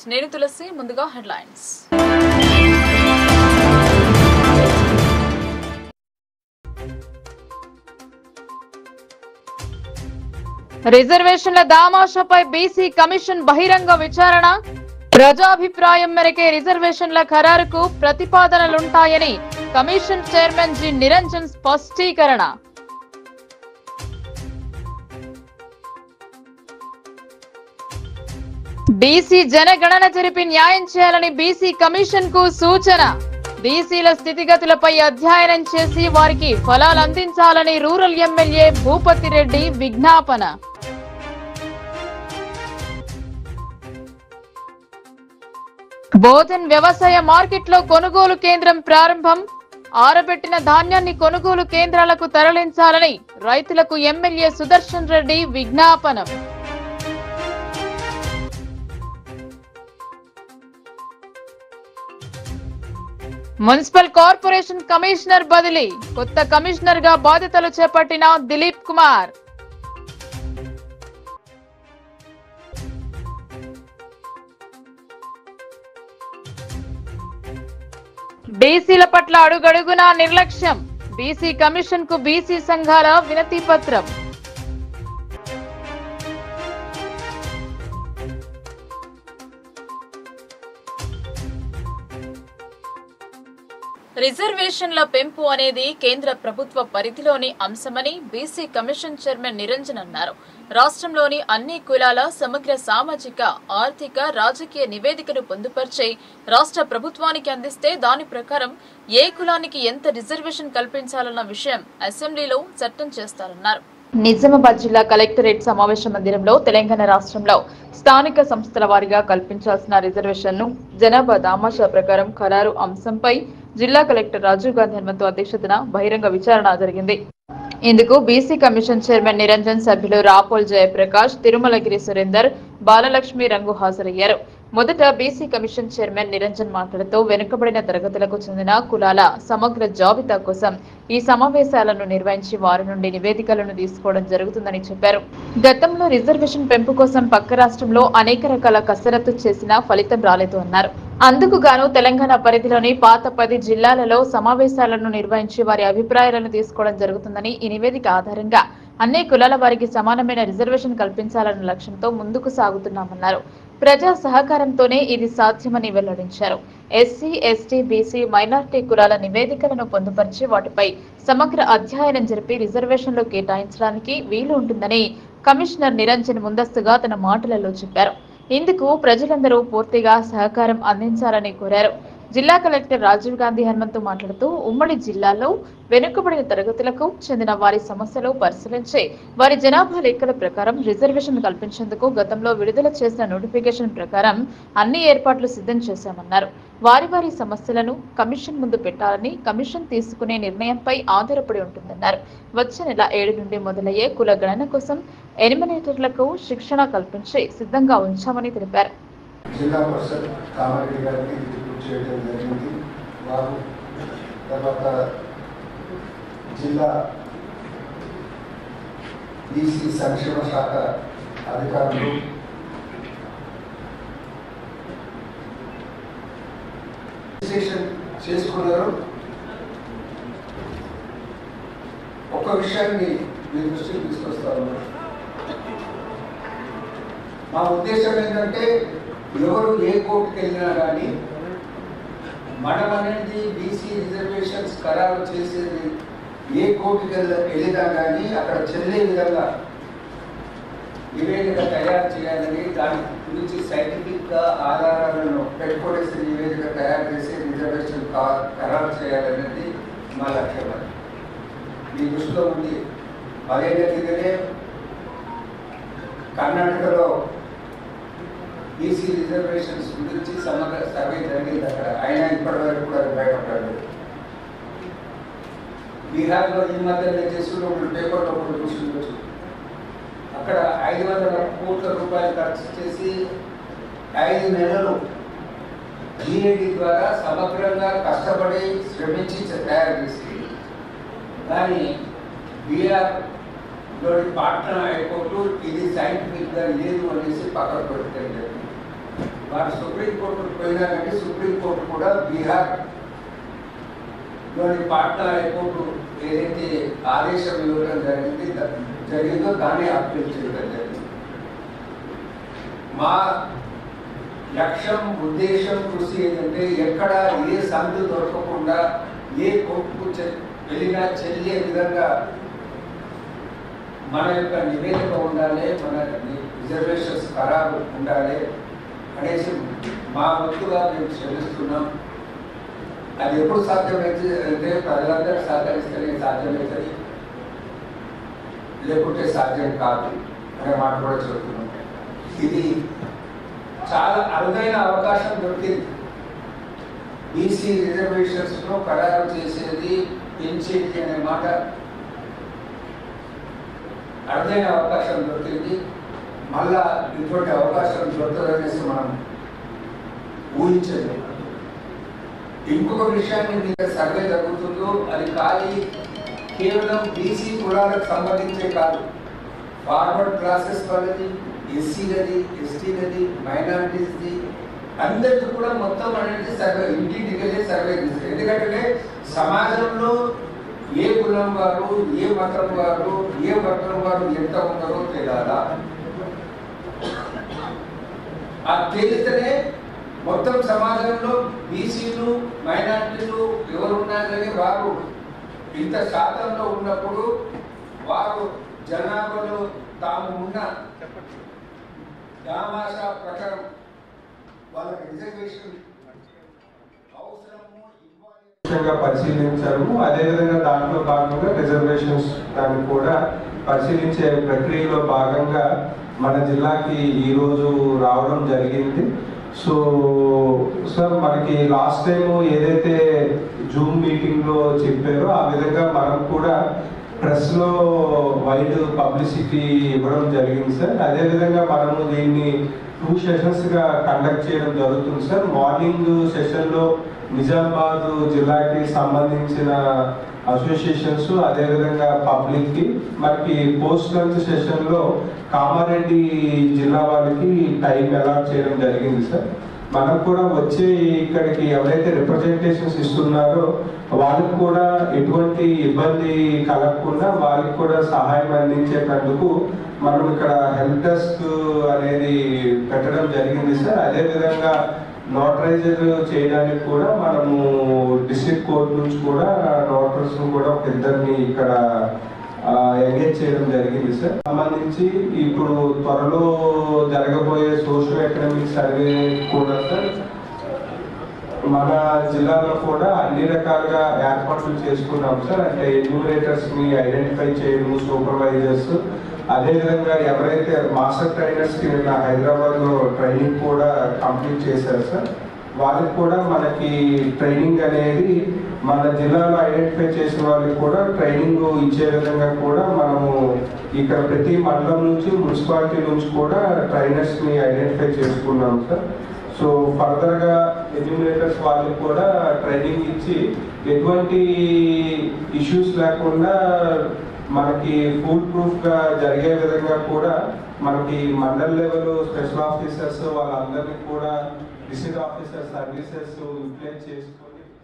నేను తులసి ముందుగా హెడ్లైన్స్ రిజర్వేషన్ల దామాషపై బీసీ కమిషన్ బహిరంగ విచారణ ప్రజాభిప్రాయం మేరకే రిజర్వేషన్ల ఖరారుకు ప్రతిపాదనలుంటాయని కమిషన్ చైర్మన్ జి నిరంజన్ స్పష్టీకరణ బీసీ జనగణన జరిపి న్యాయం చేయాలని బీసీ కమిషన్ కు సూచన బీసీల స్థితిగతులపై అధ్యయనం చేసి వారికి ఫలాలు అందించాలని రూరల్ ఎమ్మెల్యే భూపతి రెడ్డి విజ్ఞాపన బోధన్ వ్యవసాయ మార్కెట్లో కొనుగోలు కేంద్రం ప్రారంభం ఆరబెట్టిన ధాన్యాన్ని కొనుగోలు కేంద్రాలకు తరలించాలని రైతులకు ఎమ్మెల్యే సుదర్శన్ రెడ్డి విజ్ఞాపనం మున్సిపల్ కార్పొరేషన్ కమిషనర్ బదిలీ కొత్త కమిషనర్ గా బాధ్యతలు చేపట్టిన దిలీప్ కుమార్ బీసీల పట్ల అడుగడుగునా నిర్లక్ష్యం బీసీ కమిషన్ కు బీసీ సంఘాల వినతి పత్రం రిజర్వేషన్ల పెంపు అనేది కేంద్ర ప్రభుత్వ పరిధిలోని అంశమని బీసీ కమిషన్ చైర్మన్ నిరంజన్ అన్నారు రాష్ట్రంలోని అన్ని కులాల సమగ్ర సామాజిక ఆర్థిక రాజకీయ నివేదికను పొందుపరిచి రాష్ట్ర ప్రభుత్వానికి అందిస్తే దాని ప్రకారం ఏ కులానికి ఎంత రిజర్వేషన్ కల్పించాలన్న విషయం అసెంబ్లీలో చట్టం చేస్తారన్నారు నిజామాబాద్ జిల్లా కలెక్టరేట్ సమావేశ మందిరంలో తెలంగాణ రాష్ట్రంలో స్థానిక సంస్థల వారీగా కల్పించాల్సిన రిజర్వేషన్ను జనాభా దామాషా ప్రకారం ఖరారు అంశంపై జిల్లా కలెక్టర్ రాజీవ్ గాంధీ హనుమంతు అధ్యక్షతన బహిరంగ విచారణ జరిగింది ఇందుకు బీసీ కమిషన్ చైర్మన్ నిరంజన్ సభ్యులు రాపోల్ జయప్రకాష్ తిరుమలగిరి సురేందర్ బాలలక్ష్మి రంగు హాజరయ్యారు మొదట బీసీ కమిషన్ చైర్మన్ నిరంజన్ మాట్లాడుతూ వెనుకబడిన తరగతులకు చెందిన కులాల సమగ్ర జాబితా కోసం ఈ సమావేశాలను నిర్వహించి వారి నుండి నివేదికలను తీసుకోవడం జరుగుతుందని చెప్పారు గతంలో రిజర్వేషన్ పెంపు కోసం పక్క రాష్ట్రంలో అనేక రకాల కసరత్తు చేసినా ఫలితం రాలేదు అన్నారు అందుకు గాను తెలంగాణ పరిధిలోని పాత పది జిల్లాలలో సమావేశాలను నిర్వహించి వారి అభిప్రాయాలను తీసుకోవడం జరుగుతుందని ఈ నివేదిక ఆధారంగా అన్ని కులాల వారికి సమానమైన రిజర్వేషన్ కల్పించాలన్న లక్ష్యంతో ముందుకు సాగుతున్నామన్నారు ప్రజా సహకారంతోనే ఇది సాధ్యమని వెల్లడించారు ఎస్సీ ఎస్టీ బీసీ మైనార్టీ కులాల నివేదికలను పొందుపరిచి వాటిపై సమగ్ర అధ్యయనం జరిపి రిజర్వేషన్లు కేటాయించడానికి వీలు ఉంటుందని కమిషనర్ నిరంజన్ ముందస్తుగా తన మాటలలో చెప్పారు ఇందుకు ప్రజలందరూ పూర్తిగా సహకారం అందించాలని కోరారు జిల్లా కలెక్టర్ రాజీవ్ గాంధీ హనుమంతు మాట్లాడుతూ ఉమ్మడి జిల్లాలో వెనుకబడిన తరగతులకు చెందిన వారి సమస్యలు పరిశీలించి వారి జనాభా లెక్కల ప్రకారం రిజర్వేషన్ కల్పించేందుకు గతంలో విడుదల చేసిన నోటిఫికేషన్ ప్రకారం అన్ని ఏర్పాట్లు సిద్ధం చేశామన్నారు వారి వారి సమస్యలను కమిషన్ ముందు పెట్టాలని కమిషన్ తీసుకునే నిర్ణయంపై ఆధారపడి ఉంటుందన్నారు వచ్చే నెల ఏడు నుండి మొదలయ్యే కుల గణన కోసం ఎనిమినేటర్లకు శిక్షణ కల్పించి సిద్ధంగా ఉంచామని తెలిపారు జిల్లా పరిషత్ కామారెడ్డి గారికి రిక్రూట్ చేయడం జరిగింది వారు తర్వాత జిల్లా బీసీ సంక్షేమ శాఖ అధికారులు రిజిస్ట్రేషన్ చేసుకున్నారు ఒక విషయాన్ని మీ దృష్టికి తీసుకొస్తాను మా ఉద్దేశం ఏంటంటే ఎవరు ఏ కోర్టుకి వెళ్ళినా కానీ మనం అనేది బీసీ రిజర్వేషన్స్ ఖరారు చేసేది ఏ కోర్టుకి వెళ్ళ వెళ్ళినా కానీ అక్కడ చెల్లే విధంగా నివేదిక తయారు చేయాలని దాని గురించి సైంటిఫిక్గా ఆధారాలను పెట్టుకోలేసి నివేదిక తయారు చేసి రిజర్వేషన్ కా- ఖరారు చేయాలనేది మా లక్ష్యం అది మీ దృష్టిలో ఉంది పదేళ్ల క్రితమే కర్ణాటకలో బీసీ రిజర్వేషన్స్ గురించి సమగ్ర సర్వే జరిగింది అక్కడ అయినా ఇప్పటి వరకు కూడా అది బయటపడలేదు బీహార్లో ఈ మధ్య చేసిన పేపర్లో కూడా చూసి ఉండొచ్చు అక్కడ ఐదు వందల కోట్ల రూపాయలు ఖర్చు చేసి ఐదు నెలలు జీఏడి ద్వారా సమగ్రంగా కష్టపడి శ్రమించి తయారు చేసి కానీ బీఆర్ లోని పాట్నా హైకోర్టు ఇది సైంటిఫిక్ గా లేదు అనేసి పక్కకు పెట్టడం జరిగింది వారు సుప్రీంకోర్టుకు పోయినా కానీ సుప్రీంకోర్టు కూడా బీహార్ లోని పాట్నా హైకోర్టు ఏదైతే ఆదేశం ఇవ్వడం జరిగింది ద- జరిగిందో దాన్ని అప్పీల్ చేయడం జరిగింది మా లక్ష్యం ఉద్దేశం కృషి ఏంటంటే ఎక్కడ ఏ సందు దొరకకుండా ఏ కోర్టుకు చె- వెళ్ళినా చెల్లే విధంగా మన యొక్క నివేదిక ఉండాలి మన రిజర్వేషన్స్ ఖరారు ఉండాలి అనేసి మా వంతుగా మేము శ్రమిస్తున్నాం అది ఎప్పుడు సాధ్యమైతే అంటే ప్రజలందరూ సహకరిస్తేనే సాధ్యమవుతుంది లేకుంటే సాధ్యం కాదు అనే మాట కూడా చెబుతున్నాం ఇది చాలా అరుదైన అవకాశం దొరికింది బీసీ రిజర్వేషన్స్ లో ఖరారు చేసేది పెంచేది అనే మాట అరుదైన అవకాశం దొరికింది మళ్ళా ఇటువంటి అవకాశం దొరుకుతుందనేసి మనం ఊహించలేదు ఇంకొక విషయాన్ని మీకు సర్వే జరుగుతుందో అది ఖాళీ కేవలం బీసీ కులాలకు సంబంధించే కాదు ఫార్వర్డ్ క్లాసెస్ వాళ్ళది ఎస్సీలది ఎస్టీలది మైనారిటీస్ది అందరికీ కూడా మొత్తం అనేది సర్వే ఇంటింటికి వెళ్ళి సర్వే చేస్తారు ఎందుకంటే సమాజంలో ఏ కులం వారు ఏ మతం వారు ఏ వర్గం వారు ఎంత ఉన్నారో తెలియాలా ఆ తేలితేనే మొత్తం సమాజంలో బీసీలు మైనార్టీలు ఎవరున్నారని వారు ఇంత శాతంలో ఉన్నప్పుడు వారు జనాభాలో తాము ఉన్న దామాష ప్రకారం వాళ్ళకి రిజర్వేషన్ అవసరము ఇవ్వాలి ముఖ్యంగా పరిశీలించారు అదేవిధంగా దాంట్లో భాగంగా రిజర్వేషన్స్ దాన్ని కూడా పరిశీలించే ప్రక్రియలో భాగంగా మన జిల్లాకి ఈ రోజు రావడం జరిగింది సో సార్ మనకి లాస్ట్ టైం ఏదైతే జూమ్ మీటింగ్ లో చెప్పారో ఆ విధంగా మనం కూడా ప్రెస్ లో వైడ్ పబ్లిసిటీ ఇవ్వడం జరిగింది సార్ అదే విధంగా మనము దీన్ని టూ సెషన్స్ గా కండక్ట్ చేయడం జరుగుతుంది సార్ మార్నింగ్ సెషన్ లో నిజామాబాద్ జిల్లాకి సంబంధించిన అసోసియేషన్స్ అదేవిధంగా పబ్లిక్ కి మనకి పోస్ట్ లంచ్ సెషన్ లో కామారెడ్డి జిల్లా వాళ్ళకి టైం అలాట్ చేయడం జరిగింది సార్ మనకు కూడా వచ్చే ఇక్కడికి ఎవరైతే రిప్రజెంటేషన్స్ ఇస్తున్నారో వాళ్ళకి కూడా ఎటువంటి ఇబ్బంది కలగకుండా వాళ్ళకి కూడా సహాయం అందించేటందుకు మనం ఇక్కడ హెల్ప్ డెస్క్ అనేది పెట్టడం జరిగింది సార్ అదే విధంగా నోటరైజర్ చేయడానికి కూడా మనము డిస్ట్రిక్ట్ కోర్ట్ నుంచి కూడా నోటర్స్ కూడా ఒక ఇద్దరిని ఇక్కడ ఎంగేజ్ చేయడం జరిగింది సార్ సంబంధించి ఇప్పుడు త్వరలో జరగబోయే సోషల్ ఎకనామిక్ సర్వే కూడా సార్ మన జిల్లాలో కూడా అన్ని రకాలుగా ఏర్పాట్లు చేసుకున్నాం సార్ అంటే ఎన్యూమరేటర్స్ ని ఐడెంటిఫై చేయడము సూపర్వైజర్స్ అదేవిధంగా ఎవరైతే మాస్టర్ ట్రైనర్స్ కి నిన్న హైదరాబాద్ లో ట్రైనింగ్ కూడా కంప్లీట్ చేశారు సార్ వాళ్ళకి కూడా మనకి ట్రైనింగ్ అనేది మన జిల్లాలో ఐడెంటిఫై చేసిన వాళ్ళకి కూడా ట్రైనింగ్ ఇచ్చే విధంగా కూడా మనము ఇక్కడ ప్రతి మండలం నుంచి మున్సిపాలిటీ నుంచి కూడా ట్రైనర్స్ ని ఐడెంటిఫై చేసుకున్నాం సార్ సో ఫర్దర్ గా ఎడ్యుకేటర్స్ వాళ్ళకి కూడా ట్రైనింగ్ ఇచ్చి ఎటువంటి ఇష్యూస్ లేకుండా మనకి ఫుల్ ప్రూఫ్ గా జరిగే విధంగా కూడా మనకి మండల్ లెవెల్ స్పెషల్ ఆఫీసర్స్ వాళ్ళందరినీ కూడా డిస్ట్రిక్ట్ ఆఫీసర్ సర్వీసెస్ యూటిలైజ్ చేసుకొని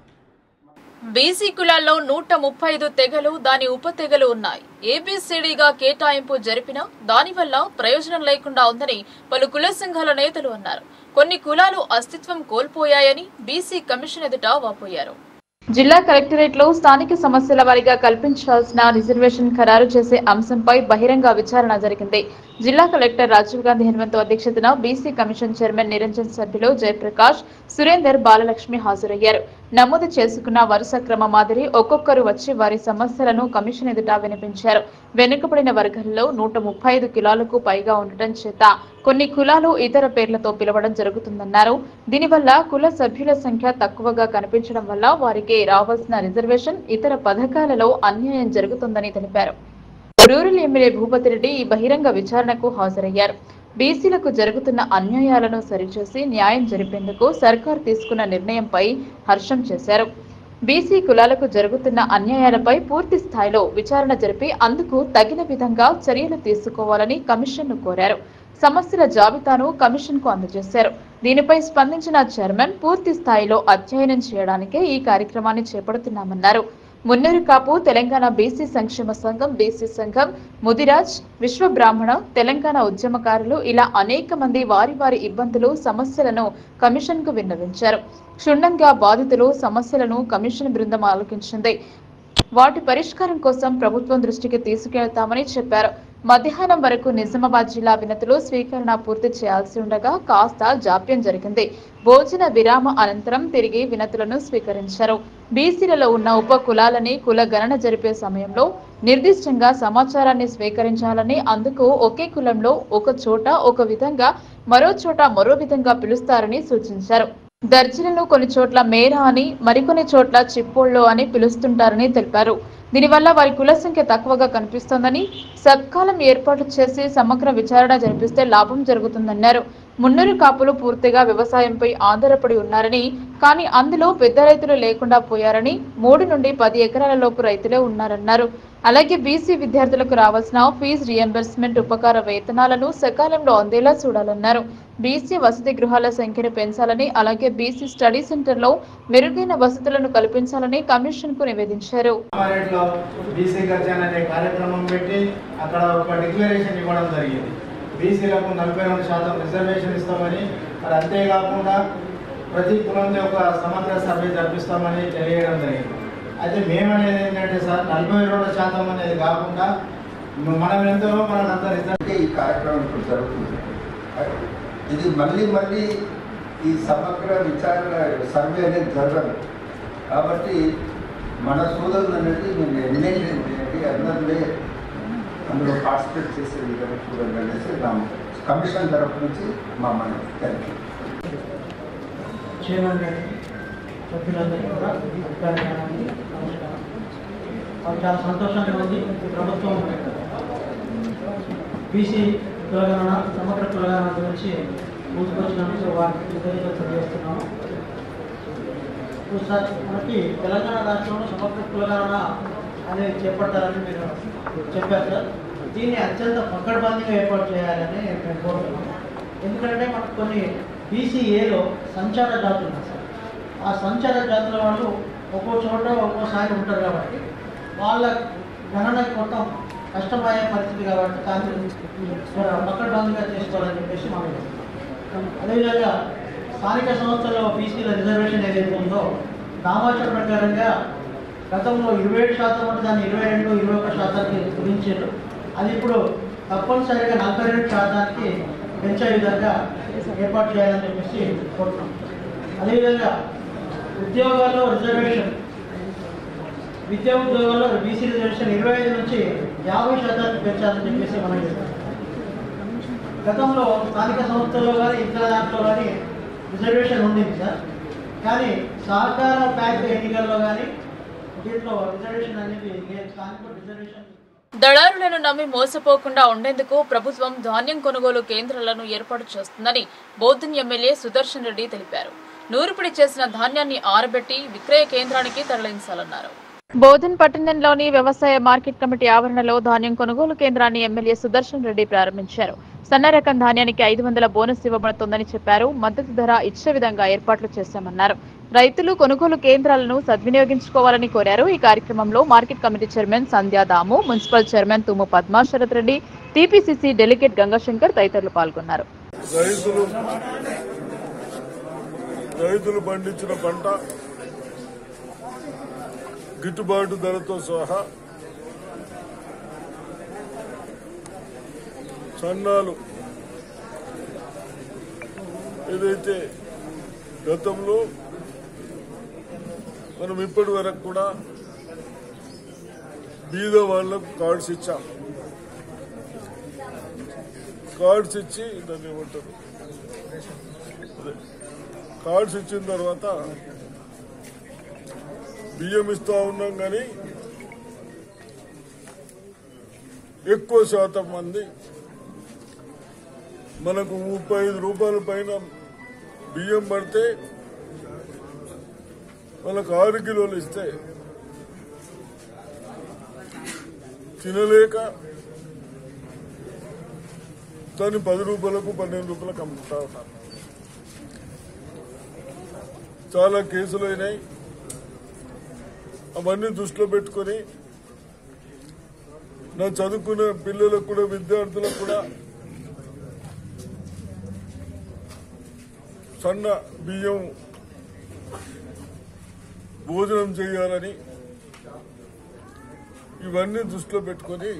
బీసీ కులాల్లో నూట ముప్పై ఐదు తెగలు దాని ఉప తెగలు ఉన్నాయి ఏబిసిడిగా కేటాయింపు జరిపినా దానివల్ల ప్రయోజనం లేకుండా ఉందని పలు కుల సంఘాల నేతలు అన్నారు కొన్ని కులాలు అస్తిత్వం కోల్పోయాయని బీసీ కమిషన్ ఎదుట వాపోయారు జిల్లా కలెక్టరేట్ లో స్థానిక సమస్యల వారీగా కల్పించాల్సిన రిజర్వేషన్ ఖరారు చేసే అంశంపై బహిరంగ విచారణ జరిగింది జిల్లా కలెక్టర్ రాజీవ్ గాంధీ హనుమంతు అధ్యక్షతన బీసీ కమిషన్ చైర్మన్ నిరంజన్ సభ్యులు జయప్రకాష్ సురేందర్ బాలలక్ష్మి హాజరయ్యారు నమోదు చేసుకున్న వరుస క్రమ మాదిరి ఒక్కొక్కరు వచ్చి వారి సమస్యలను కమిషన్ ఎదుట వినిపించారు వెనుకబడిన వర్గాల్లో నూట ముప్పై ఐదు కులాలకు పైగా ఉండటం చేత కొన్ని కులాలు ఇతర పేర్లతో పిలవడం జరుగుతుందన్నారు దీనివల్ల కుల సభ్యుల సంఖ్య తక్కువగా కనిపించడం వల్ల వారికి రావాల్సిన రిజర్వేషన్ ఇతర పథకాలలో అన్యాయం జరుగుతుందని తెలిపారు రూరల్ ఎమ్మెల్యే భూపతి రెడ్డి ఈ బహిరంగ విచారణకు హాజరయ్యారు బీసీలకు జరుగుతున్న అన్యాయాలను సరిచేసి న్యాయం జరిపేందుకు సర్కార్ తీసుకున్న నిర్ణయంపై హర్షం చేశారు బీసీ కులాలకు జరుగుతున్న అన్యాయాలపై పూర్తి స్థాయిలో విచారణ జరిపి అందుకు తగిన విధంగా చర్యలు తీసుకోవాలని కమిషన్ను కోరారు సమస్యల జాబితాను కమిషన్ కు అందజేశారు దీనిపై స్పందించిన చైర్మన్ పూర్తి స్థాయిలో అధ్యయనం చేయడానికే ఈ కార్యక్రమాన్ని చేపడుతున్నామన్నారు మున్నూరు కాపు తెలంగాణ బీసీ సంక్షేమ సంఘం బీసీ సంఘం ముదిరాజ్ విశ్వ బ్రాహ్మణ తెలంగాణ ఉద్యమకారులు ఇలా అనేక మంది వారి వారి ఇబ్బందులు సమస్యలను కమిషన్ కు విన్నవించారు క్షుణ్ణంగా బాధితులు సమస్యలను కమిషన్ బృందం ఆలోచించింది వాటి పరిష్కారం కోసం ప్రభుత్వం దృష్టికి తీసుకెళ్తామని చెప్పారు మధ్యాహ్నం వరకు నిజామాబాద్ జిల్లా వినతులు స్వీకరణ పూర్తి చేయాల్సి ఉండగా కాస్త జాప్యం జరిగింది భోజన విరామ అనంతరం తిరిగి వినతులను స్వీకరించారు బీసీలలో ఉన్న ఉప కులాలని కుల గణన జరిపే సమయంలో నిర్దిష్టంగా సమాచారాన్ని స్వీకరించాలని అందుకు ఒకే కులంలో ఒక చోట ఒక విధంగా మరో చోట మరో విధంగా పిలుస్తారని సూచించారు దర్జీలను కొన్ని చోట్ల మేర అని మరికొన్ని చోట్ల చిప్పోళ్ళో అని పిలుస్తుంటారని తెలిపారు దీనివల్ల వారి కుల సంఖ్య తక్కువగా కనిపిస్తోందని సత్కాలం ఏర్పాటు చేసి సమగ్ర విచారణ జరిపిస్తే లాభం జరుగుతుందన్నారు మున్నూరు కాపులు పూర్తిగా వ్యవసాయంపై ఆధారపడి ఉన్నారని కానీ అందులో పెద్ద రైతులు లేకుండా పోయారని మూడు నుండి పది ఎకరాల లోపు రైతులే ఉన్నారన్నారు అలాగే బీసీ విద్యార్థులకు రావాల్సిన ఫీజు రియంబర్స్మెంట్ ఉపకార వేతనాలను సకాలంలో అందేలా చూడాలన్నారు బీసీ వసతి గృహాల సంఖ్యను పెంచాలని అలాగే బీసీ స్టడీ సెంటర్లో మెరుగైన వసతులను కల్పించాలని కమిషన్ కు నివేదించారు కామారెడ్డిలో బీసీ గర్జన్ అనే కార్యక్రమం పెట్టి అక్కడ ఒక డిక్లరేషన్ ఇవ్వడం జరిగింది బీసీలకు నలభై రెండు శాతం రిజర్వేషన్ ఇస్తామని మరి అంతేకాకుండా ప్రతి కులంలో ఒక సమగ్ర సర్వే జరిపిస్తామని తెలియడం జరిగింది అయితే మేమనేది ఏంటంటే సార్ నలభై రెండు శాతం అనేది కాకుండా మనం ఎంతో మనకంత రిజర్వ్ అంటే ఈ కార్యక్రమం ఇప్పుడు జరుగుతుంది ఇది మళ్ళీ మళ్ళీ ఈ సమగ్ర విచారణ సర్వే అనేది జరగదు కాబట్టి మన సోదరులు అనేది మేము ఎమ్మెల్యే చేయండి అందరినీ అందులో పార్టిసిపేట్ చేసే విధంగా చూడండి అనేసి నా కమిషన్ తరఫు నుంచి మా మన థ్యాంక్ యూ చైర్మన్ గారికి సభ్యులందరికీ కూడా అభిప్రాయానికి నమస్కారం మాకు చాలా సంతోషంగా ఉంది ప్రభుత్వం బీసీ కులగణన సమగ్ర కులగణన గురించి ముందుకొచ్చినందుకు వారికి కృతజ్ఞతలు తెలియజేస్తున్నాము ఇప్పుడు సార్ మనకి తెలంగాణ రాష్ట్రంలో సమగ్ర కులగణన అనేది చేపట్టాలని మీరు చెప్పారు సార్ దీన్ని అత్యంత పకడ్బందీగా ఏర్పాటు చేయాలని మేము కోరుతున్నాము ఎందుకంటే మనకు కొన్ని బీసీఏలో సంచార జాతులు ఉన్నాయి సార్ ఆ సంచార జాతుల వాళ్ళు ఒక్కో చోట ఒక్కోసారి ఉంటారు కాబట్టి వాళ్ళ గణనకి మొత్తం కష్టమయ్యే పరిస్థితి కాబట్టి దాన్ని పకడ్బందీగా చేసుకోవాలని చెప్పేసి మనం అదేవిధంగా స్థానిక సంస్థల్లో బీసీల రిజర్వేషన్ ఏదైతే ఉందో నామాచర ప్రకారంగా గతంలో ఇరవై ఏడు శాతం అంటే దాన్ని ఇరవై రెండు ఇరవై ఒక శాతానికి కుదించారు అది ఇప్పుడు తప్పనిసరిగా నలభై రెండు శాతానికి పెంచే విధంగా ఏర్పాటు చేయాలని చెప్పేసి కోరుతున్నాం అదేవిధంగా ఉద్యోగాల్లో రిజర్వేషన్ విద్యా ఉద్యోగాల్లో బీసీ రిజర్వేషన్ ఇరవై ఐదు నుంచి యాభై శాతానికి పెంచాలని చెప్పేసి మనం చెప్తాం గతంలో స్థానిక సంస్థల్లో కానీ ఇతర దాంట్లో కానీ రిజర్వేషన్ ఉండింది సార్ కానీ సహకార బ్యాంక్ ఎన్నికల్లో కానీ దీంట్లో రిజర్వేషన్ అనేది లేదు స్థానిక రిజర్వేషన్ దళారులను నమ్మి మోసపోకుండా ఉండేందుకు ప్రభుత్వం ధాన్యం కొనుగోలు కేంద్రాలను ఏర్పాటు చేస్తుందని బౌద్ధన్ ఎమ్మెల్యే సుదర్శన్ రెడ్డి తెలిపారు నూర్పిడి చేసిన ధాన్యాన్ని ఆరబెట్టి విక్రయ కేంద్రానికి తరలించాలన్నారు బోధన్ పట్టణంలోని వ్యవసాయ మార్కెట్ కమిటీ ఆవరణలో ధాన్యం కొనుగోలు కేంద్రాన్ని ఎమ్మెల్యే సుదర్శన్ రెడ్డి ప్రారంభించారు సన్న రకం ధాన్యానికి ఐదు వందల బోనస్ ఇవ్వబడుతోందని చెప్పారు మద్దతు ధర ఇచ్చే విధంగా ఏర్పాట్లు చేశామన్నారు రైతులు కొనుగోలు కేంద్రాలను సద్వినియోగించుకోవాలని కోరారు ఈ కార్యక్రమంలో market committee chairman Sandhya Damu municipal chairman Tummu Padma Sharath Reddy TPCC delegate Gangashankar తదితరులు పాల్గొన్నారు రైతులు రైతులు పండించిన పంట గిట్టుబాటు ధరతో సహా సన్నాలు ఏదైతే గతంలో మనం ఇప్పటి వరకు కూడా బీద వాళ్ళకు కార్డ్స్ ఇచ్చాం కార్డ్స్ ఇచ్చి దాన్ని ఏమంటారు అదే కార్డ్స్ ఇచ్చిన తర్వాత బియ్యం ఇస్తా ఉన్నాం కానీ ఎక్కువ శాతం మంది మనకు ముప్పై ఐదు రూపాయల పైన బియ్యం పడితే మనకు ఆరు కిలోలు ఇస్తే తినలేక దాన్ని పది రూపాయలకు పన్నెండు రూపాయలకు అమ్ముతా ఉన్నారు చాలా కేసులు అయినాయి అవన్నీ దృష్టిలో పెట్టుకొని నా చదువుకునే పిల్లలకు కూడా విద్యార్థులకు కూడా సన్న బియ్యం భోజనం చేయాలని ఇవన్నీ దృష్టిలో పెట్టుకొని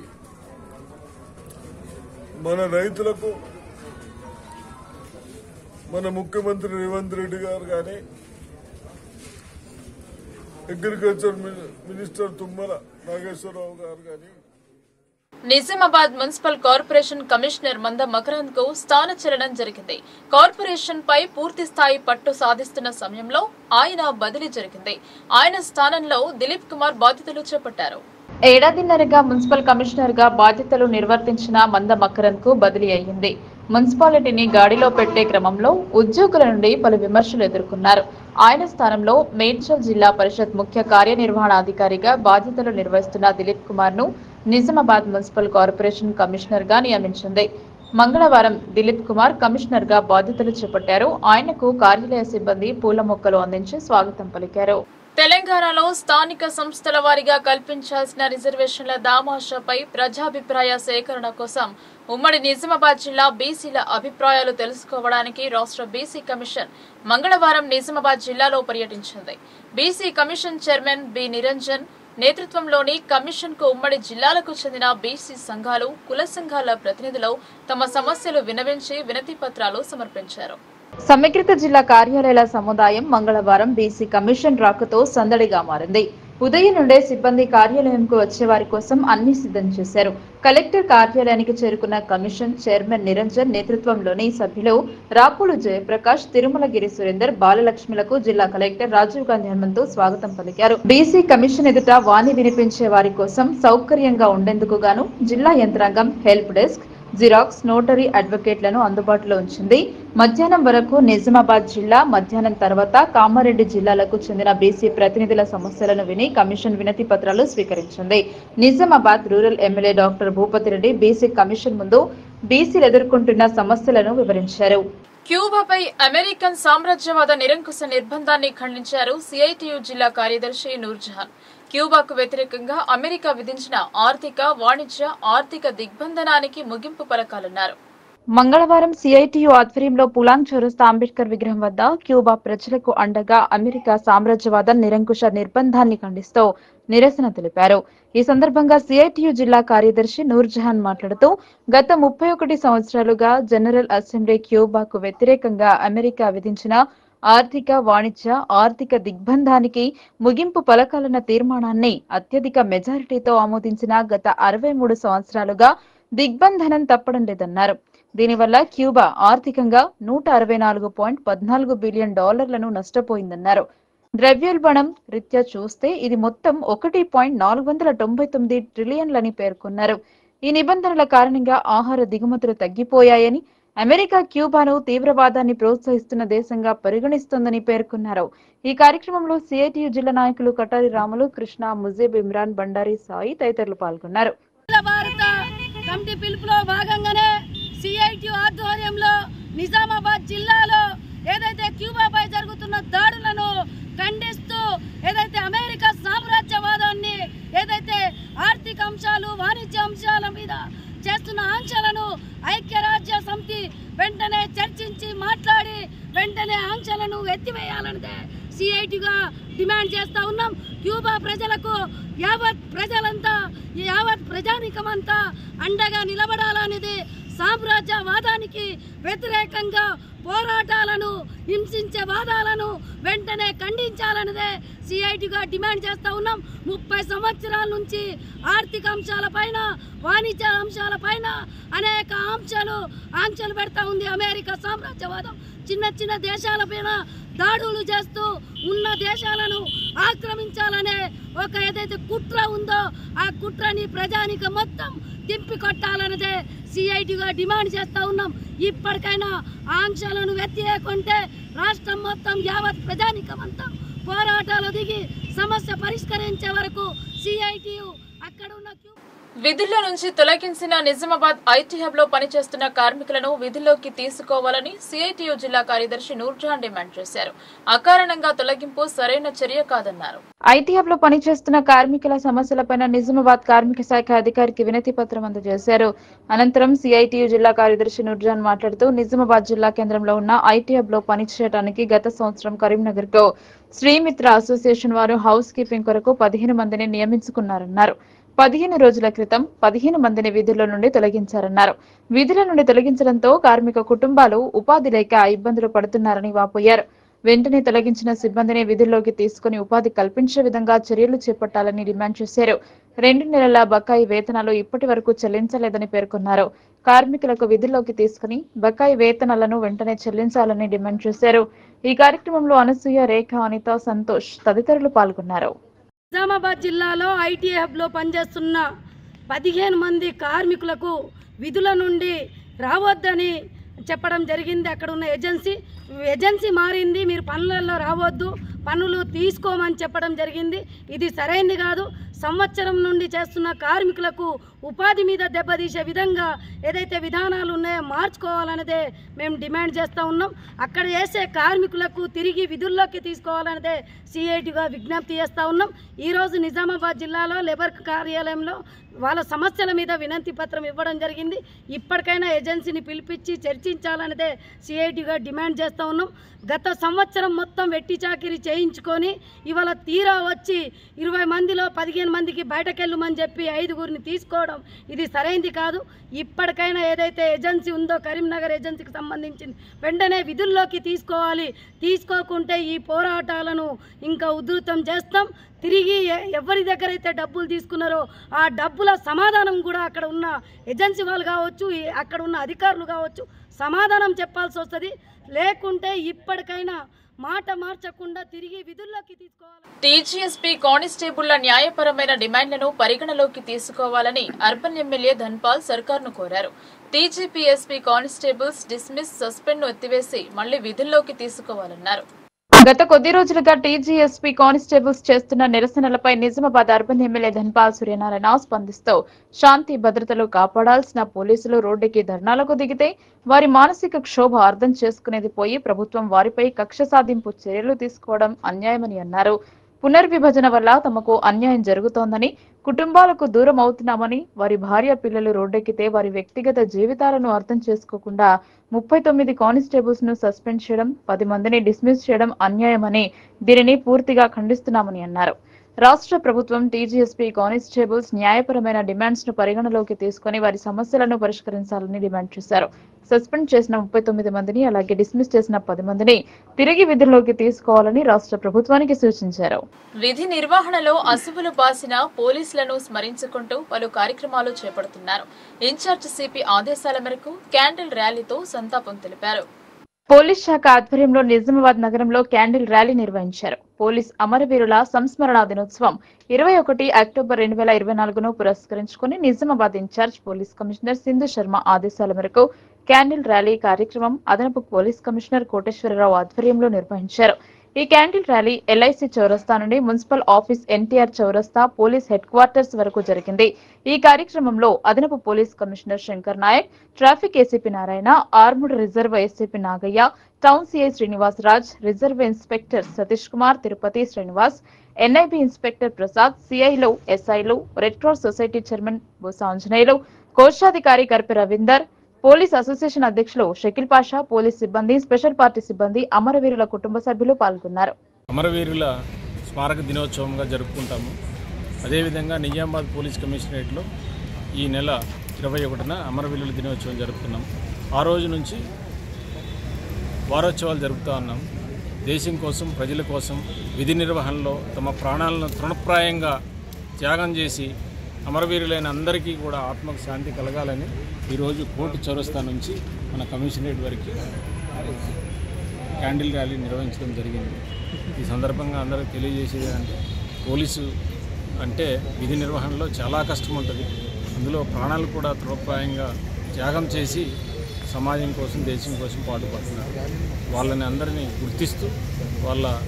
మన రైతులకు మన ముఖ్యమంత్రి రేవంత్ రెడ్డి గారు కానీ agriculture mini- minister Tummala Nageswara Rao garu కానీ నిజామాబాద్ మున్సిపల్ కార్పొరేషన్ కమిషనర్ మంద మకరంద్ కు స్థానచలనం జరిగింది కార్పొరేషన్ పై పూర్తి స్థాయి పట్టు సాధిస్తున్న సమయంలో ఆయన బదిలీ జరిగింది ఆయన స్థానంలో దిలీప్ కుమార్ బాధ్యతలు చేపట్టారు ఏడాదిన్నరగా మున్సిపల్ కమిషనర్ గా బాధ్యతలు నిర్వర్తించిన మంద మకరంద్ కు బదిలీ అయ్యింది మున్సిపాలిటీని గాడిలో పెట్టే క్రమంలో ఉద్యోగుల నుండి పలు విమర్శలు ఎదుర్కొన్నారు ఆయన స్థానంలో మేడ్చల్ జిల్లా పరిషత్ ముఖ్య కార్యనిర్వహణాధికారిగా బాధ్యతలు నిర్వహిస్తున్న దిలీప్ కుమార్ ను నిజామాబాద్ మున్సిపల్ కార్పొరేషన్ కమిషనర్ గా నియమించింది మంగళవారం దిలీప్ కుమార్ కమిషనర్ గా బాధ్యతలు చేపట్టారు ఆయనకు కార్యాలయ సిబ్బంది పూల మొక్కలు అందించి స్వాగతం పలికారు తెలంగాణలో స్థానిక సంస్థల వారీగా కల్పించాల్సిన రిజర్వేషన్ల దామాషాపై ప్రజాభిప్రాయ సేకరణ కోసం ఉమ్మడి నిజామాబాద్ జిల్లా బీసీల అభిప్రాయాలు తెలుసుకోవడానికి రాష్ట్ర బీసీ కమిషన్ మంగళవారం నిజామాబాద్ జిల్లాలో పర్యటించింది BC commission chairman B Niranjan నేతృత్వంలోని కమిషన్ కు ఉమ్మడి జిల్లాలకు చెందిన బీసీ సంఘాలు కుల సంఘాల ప్రతినిధులు తమ సమస్యలు వినవించి వినతి పత్రాలు సమర్పించారు సమగ్రత జిల్లా కార్యాలయాల సముదాయం మంగళవారం బీసీ కమిషన్ రాకతో సందడిగా మారింది ఉదయం నుండే సిబ్బంది కార్యాలయంకు వచ్చే వారి కోసం అన్ని సిద్ధం చేశారు కలెక్టర్ కార్యాలయానికి చేరుకున్న కమిషన్ చైర్మన్ నిరంజన్ నేతృత్వంలోని సభ్యులు రాపులు జయప్రకాష్ తిరుమలగిరి సురేందర్ బాలలక్ష్మిలకు జిల్లా కలెక్టర్ రాజీవ్ గాంధీ హనుమంతు స్వాగతం పలికారు బీసీ కమిషన్ ఎదుట వాణి వినిపించే వారి కోసం సౌకర్యంగా ఉండేందుకు గాను జిల్లా యంత్రాంగం హెల్ప్ డెస్క్ జిరాక్స్ నోటరీ అడ్వకేట్లను అందుబాటులో ఉంచింది మధ్యాహ్నం వరకు నిజామాబాద్ జిల్లా మధ్యాహ్నం తర్వాత కామారెడ్డి జిల్లాలకు చెందిన బీసీ ప్రతినిధుల సమస్యలను విని కమిషన్ వినతి పత్రాలు స్వీకరించింది Nizamabad rural MLA doctor Bhupathi Reddy BC commission ముందు బీసీలు ఎదుర్కొంటున్న సమస్యలను వివరించారు క్యూబాపై అమెరికన్ సామ్రాజ్యవాద నిరంకుశ నిర్బంధాన్ని ఖండించారు సిఐటియు జిల్లా కార్యదర్శి నూర్జహాన్ క్యూబాకు వ్యతిరేకంగా అమెరికా విధించిన ఆర్థిక వాణిజ్య ఆర్థిక దిగ్బంధనానికి ముగింపు పలకాలన్నారు మంగళవారం సిఐటియు ఆధ్వర్యంలో పులాంగ్ చౌరస్తా అంబేద్కర్ విగ్రహం వద్ద క్యూబా ప్రజలకు అండగా అమెరికా సామ్రాజ్యవాద నిరంకుశ నిర్బంధాన్ని ఖండిస్తూ నిరసన తెలిపారు ఈ సందర్భంగా సిఐటియు జిల్లా కార్యదర్శి నూర్జహాన్ మాట్లాడుతూ గత ముప్పై ఒకటి సంవత్సరాలుగా జనరల్ అసెంబ్లీ క్యూబాకు వ్యతిరేకంగా అమెరికా విధించిన ఆర్థిక వాణిజ్య ఆర్థిక దిగ్బంధానికి ముగింపు పలకాలన్న తీర్మానాన్ని అత్యధిక మెజారిటీతో ఆమోదించిన గత అరవై మూడు సంవత్సరాలుగా దిగ్బంధనం తప్పడం లేదన్నారు దీనివల్ల క్యూబా ఆర్థికంగా నూట అరవై నాలుగు పాయింట్ పద్నాలుగు బిలియన్ డాలర్లను నష్టపోయిందన్నారు ద్రవ్యోల్బణం రీత్యా చూస్తే ఇది మొత్తం ఒకటి పాయింట్ నాలుగు వందల తొంభై తొమ్మిది ట్రిలియన్లని పేర్కొన్నారు ఈ నిబంధనల కారణంగా ఆహార దిగుమతులు తగ్గిపోయాయని అమెరికా క్యూబాను తీవ్రవాదాన్ని ప్రోత్సహిస్తున్న దేశంగా పరిగణిస్తోందని పేర్కొన్నారు ఈ కార్యక్రమంలో సిఐటియు జిల్లా నాయకులు కటారి రాములు కృష్ణ ముజీబ్ ఇమ్రాన్ బండారి సాయి తదితరులు పాల్గొన్నారు అఖిల భారత కమిటీ పిలుపులో భాగంగానే సిఐటి ఆధ్వర్యంలో నిజామాబాద్ జిల్లాలో ఏదైతే క్యూబాపై జరుగుతున్న దాడులను ఖండిస్తూ ఏదైతే అమెరికా సామ్రాజ్యవాదాన్ని ఏదైతే ఆర్థిక అంశాలు వాణిజ్య అంశాల మీద చేస్తున్న ఆంక్షలను ఐక్యరాజ్య సమితి వెంటనే చర్చించి మాట్లాడి వెంటనే ఆంక్షలను ఎత్తివేయాలన్నదే సిఐటిగా డిమాండ్ చేస్తా ఉన్నాం క్యూబా ప్రజలకు యావత్ ప్రజలంతా ఈ యావత్ ప్రజానికమంతా అండగా నిలబడాలనేది సామ్రాజ్యవాదానికి వ్యతిరేకంగా పోరాటాలను హింసించే వాదాలను వెంటనే ఖండించాలన్నదే సిఐటిగా డిమాండ్ చేస్తా ఉన్నాం ముప్పై సంవత్సరాల నుంచి ఆర్థిక అంశాలపైన వాణిజ్య అంశాలపైన అనేక అంశాలు ఆంక్షలు పెడతా ఉంది అమెరికా సామ్రాజ్యవాదం చిన్న చిన్న దేశాలపైన దాడులు చేస్తూ ఉన్న దేశాలను ఆక్రమించాలనే ఒక ఏదైతే కుట్ర ఉందో ఆ కుట్రని ప్రజానిక మొత్తం తిప్పి కొట్టాలన్నదే సిఐటిగా డిమాండ్ చేస్తా ఉన్నాం ఇప్పటికైనా ఆంక్షలను వ్యతిరేకుంటే రాష్ట్రం మొత్తం యావత్ ప్రజానికం అంతా పోరాటాలు దిగి సమస్య పరిష్కరించే వరకు సిఐటియు అక్కడ ఉన్న క్యూ విధుల్లో నుంచి తొలగించిన నిజామాబాద్ ఐటీ హబ్ లో పనిచేస్తున్న కార్మికులను విధుల్లోకి తీసుకోవాలని సిఐటియు జిల్లా కార్యదర్శి నూర్జహాన్ డిమాండ్ చేశారు అకారణంగా తొలగింపు సరైన చర్య కాదన్నారు ఐటీ హబ్ లో పనిచేస్తున్న కార్మికుల సమస్యలపైన నిజామాబాద్ కార్మిక శాఖ అధికారికి వినతి పత్రం అందజేశారు అనంతరం సిఐటియు జిల్లా కార్యదర్శి నూర్జహాన్ మాట్లాడుతూ నిజామాబాద్ జిల్లా కేంద్రంలో ఉన్న ఐటీ హబ్ లో పనిచేయడానికి గత సంవత్సరం కరీంనగర్ కు శ్రీమిత్ర అసోసియేషన్ వారు హౌస్ కీపింగ్ కొరకు పదిహేను మందిని నియమించుకున్నారన్నారు పదిహేను రోజుల క్రితం పదిహేను మందిని విధుల నుండి తొలగించారన్నారు విధుల నుండి తొలగించడంతో కార్మిక కుటుంబాలు ఉపాధి లేక ఇబ్బందులు పడుతున్నారని వాపోయారు వెంటనే తొలగించిన సిబ్బందిని విధుల్లోకి తీసుకుని ఉపాధి కల్పించే విధంగా చర్యలు చేపట్టాలని డిమాండ్ చేశారు రెండు నెలల బకాయి వేతనాలు ఇప్పటి వరకు చెల్లించలేదని పేర్కొన్నారు కార్మికులకు విధుల్లోకి తీసుకుని బకాయి వేతనాలను వెంటనే చెల్లించాలని డిమాండ్ చేశారు ఈ కార్యక్రమంలో అనసూయ రేఖ అనిత సంతోష్ తదితరులు పాల్గొన్నారు నిజామాబాద్ జిల్లాలో ఐటీ హబ్లో పనిచేస్తున్న పదిహేను మంది కార్మికులకు విధుల నుండి రావద్దని చెప్పడం జరిగింది అక్కడ ఉన్న ఏజెన్సీ ఏజెన్సీ మారింది మీరు పనులలో రావద్దు పనులు తీసుకోమని చెప్పడం జరిగింది ఇది సరైంది కాదు సంవత్సరం నుండి చేస్తున్న కార్మికులకు ఉపాధి మీద దెబ్బతీసే విధంగా ఏదైతే విధానాలు ఉన్నాయో మార్చుకోవాలన్నదే మేము డిమాండ్ చేస్తూ ఉన్నాం అక్కడ చేసే కార్మికులకు తిరిగి విధుల్లోకి తీసుకోవాలన్నదే సిఐటిగా విజ్ఞప్తి చేస్తూ ఉన్నాం ఈరోజు నిజామాబాద్ జిల్లాలో లేబర్ కార్యాలయంలో వాళ్ళ సమస్యల మీద వినంతి పత్రం ఇవ్వడం జరిగింది ఇప్పటికైనా ఏజెన్సీని పిలిపించి చర్చించాలన్నదే సిఐటిగా డిమాండ్ చేస్తూ ఉన్నాం గత సంవత్సరం మొత్తం వెట్టి చాకిరి చేయించుకొని ఇవాళ తీరా వచ్చి ఇరవై మందిలో పదిహేను మందికి బయటకెళ్ళమని చెప్పి ఐదుగురిని తీసుకోవడం ఇది సరైంది కాదు ఇప్పటికైనా ఏదైతే ఏజెన్సీ ఉందో కరీంనగర్ ఏజెన్సీకి సంబంధించింది వెంటనే విధుల్లోకి తీసుకోవాలి తీసుకోకుంటే ఈ పోరాటాలను ఇంకా ఉధృతం చేస్తాం తిరిగి ఎ- ఎవరి దగ్గర అయితే డబ్బులు తీసుకున్నారో ఆ డబ్బుల సమాధానం కూడా అక్కడ ఉన్న ఏజెన్సీ వాళ్ళు కావచ్చు ఈ అక్కడ ఉన్న అధికారులు కావచ్చు సమాధానం చెప్పాల్సి వస్తుంది లేకుంటే ఇప్పటికైనా మాట మార్చకుండా తిరిగి విధుల్లోకి తీసుకోవాలి టీజీఎస్పీ కానిస్టేబుళ్ల న్యాయపరమైన డిమాండ్లను పరిగణలోకి తీసుకోవాలని అర్బన్ ఎమ్మెల్యే ధన్పాల్ సర్కార్ను కోరారు టీజీపీఎస్పీ కానిస్టేబుల్స్ డిస్మిస్ సస్పెండ్ ను ఎత్తివేసి మళ్లీ విధుల్లోకి తీసుకోవాలన్నారు గత కొద్ది రోజులుగా టీజీఎస్పీ కానిస్టేబుల్స్ చేస్తున్న నిరసనలపై నిజామాబాద్ అర్బన్ ఎమ్మెల్యే ధన్పాల్ సూర్యనారాయణ స్పందిస్తూ శాంతి భద్రతలు కాపాడాల్సిన పోలీసులు రోడ్డుకి ధర్నాలకు దిగితే వారి మానసిక క్షోభ అర్థం చేసుకునేది పోయి ప్రభుత్వం వారిపై కక్ష సాధింపు చర్యలు తీసుకోవడం అన్యాయమని అన్నారు పునర్విభజన వల్ల తమకు అన్యాయం జరుగుతోందని కుటుంబాలకు దూరం అవుతున్నామని వారి భార్య పిల్లలు రోడ్డెక్కితే వారి వ్యక్తిగత జీవితాలను అర్థం చేసుకోకుండా ముప్పై తొమ్మిది కానిస్టేబుల్స్ ను సస్పెండ్ చేయడం పది మందిని డిస్మిస్ చేయడం అన్యాయమని దీనిని పూర్తిగా ఖండిస్తున్నామని అన్నారు రాష్ట్ర ప్రభుత్వం టీజీఎస్పీ కానిస్టేబుల్స్ న్యాయపరమైన డిమాండ్స్ ను పరిగణలోకి తీసుకుని వారి సమస్యలను పరిష్కరించాలని డిమాండ్ చేశారు సస్పెండ్ చేసిన ముప్పై తొమ్మిది మందిని అలాగే డిస్మిస్ చేసిన పది మందిని తిరిగి విధుల్లోకి తీసుకోవాలని రాష్ట్ర ప్రభుత్వానికి సూచించారు విధి నిర్వహణలో అసువులు బాసిన పోలీసులను స్మరించుకుంటూ పలు కార్యక్రమాలు చేపడుతున్నారు ఇన్ఛార్జ్ సిపి ఆదేశాల మేరకు క్యాండిల్ ర్యాలీతో సంతాపం తెలిపారు పోలీస్ శాఖ ఆధ్వర్యంలో నిజామాబాద్ నగరంలో క్యాండిల్ ర్యాలీ నిర్వహించారు పోలీస్ అమరవీరుల సంస్మరణ దినోత్సవం ఇరవై ఒకటి అక్టోబర్ రెండు వేల ఇరవై నాలుగును పురస్కరించుకుని Nizamabad in charge police commissioner Sindhu Sharma ఆదేశాల మేరకు క్యాండిల్ ర్యాలీ కార్యక్రమం అదనపు పోలీస్ కమిషనర్ కోటేశ్వరరావు ఆధ్వర్యంలో నిర్వహించారు ఈ క్యాండిల్ ర్యాలీ ఎల్ఐసి చౌరస్తా నుండి మున్సిపల్ ఆఫీస్ ఎన్టీఆర్ చౌరస్తా పోలీస్ హెడ్ క్వార్టర్స్ వరకు జరిగింది ఈ కార్యక్రమంలో అదనపు police commissioner Shankar Nayak traffic ACP Narayana armed reserve ACP Nagaiah town CI Srinivas Raj reserve inspector Satish Kumar Tirupati Srinivas NIB inspector Prasad సిఐలు ఎస్ఐలు red cross society chairman Busa Anjaneyulu కోశాధికారి కర్పి రవీందర్ పోలీస్ అసోసియేషన్ అధ్యక్షులు షకీల్ పాషా పోలీస్ సిబ్బంది స్పెషల్ పార్టీ సిబ్బంది అమరవీరుల కుటుంబ సభ్యులు పాల్గొన్నారు అమరవీరుల స్మారక దినోత్సవంగా జరుపుకుంటాము అదేవిధంగా నిజామాబాద్ పోలీస్ కమిషనరేట్లో ఈ నెల ఇరవై ఒకటిన అమరవీరుల దినోత్సవం జరుపుతున్నాం ఆ రోజు నుంచి వారోత్సవాలు జరుపుతూ ఉన్నాం దేశం కోసం ప్రజల కోసం విధి నిర్వహణలో తమ ప్రాణాలను తృణప్రాయంగా త్యాగం చేసి అమరవీరులైన అందరికీ కూడా ఆత్మకు శాంతి కలగాలని ఈరోజు కోర్టు చౌరస్తా నుంచి మన కమిషనరేట్ వరకు క్యాండిల్ ర్యాలీ నిర్వహించడం జరిగింది ఈ సందర్భంగా అందరికీ తెలియజేసేది అంటే పోలీసు అంటే విధి నిర్వహణలో చాలా కష్టం ఉంటుంది అందులో ప్రాణాలు కూడా తృప్రాయంగా త్యాగం చేసి సమాజం కోసం దేశం కోసం పాటుపడుతున్నారు వాళ్ళని అందరినీ గుర్తిస్తూ వాళ్ళ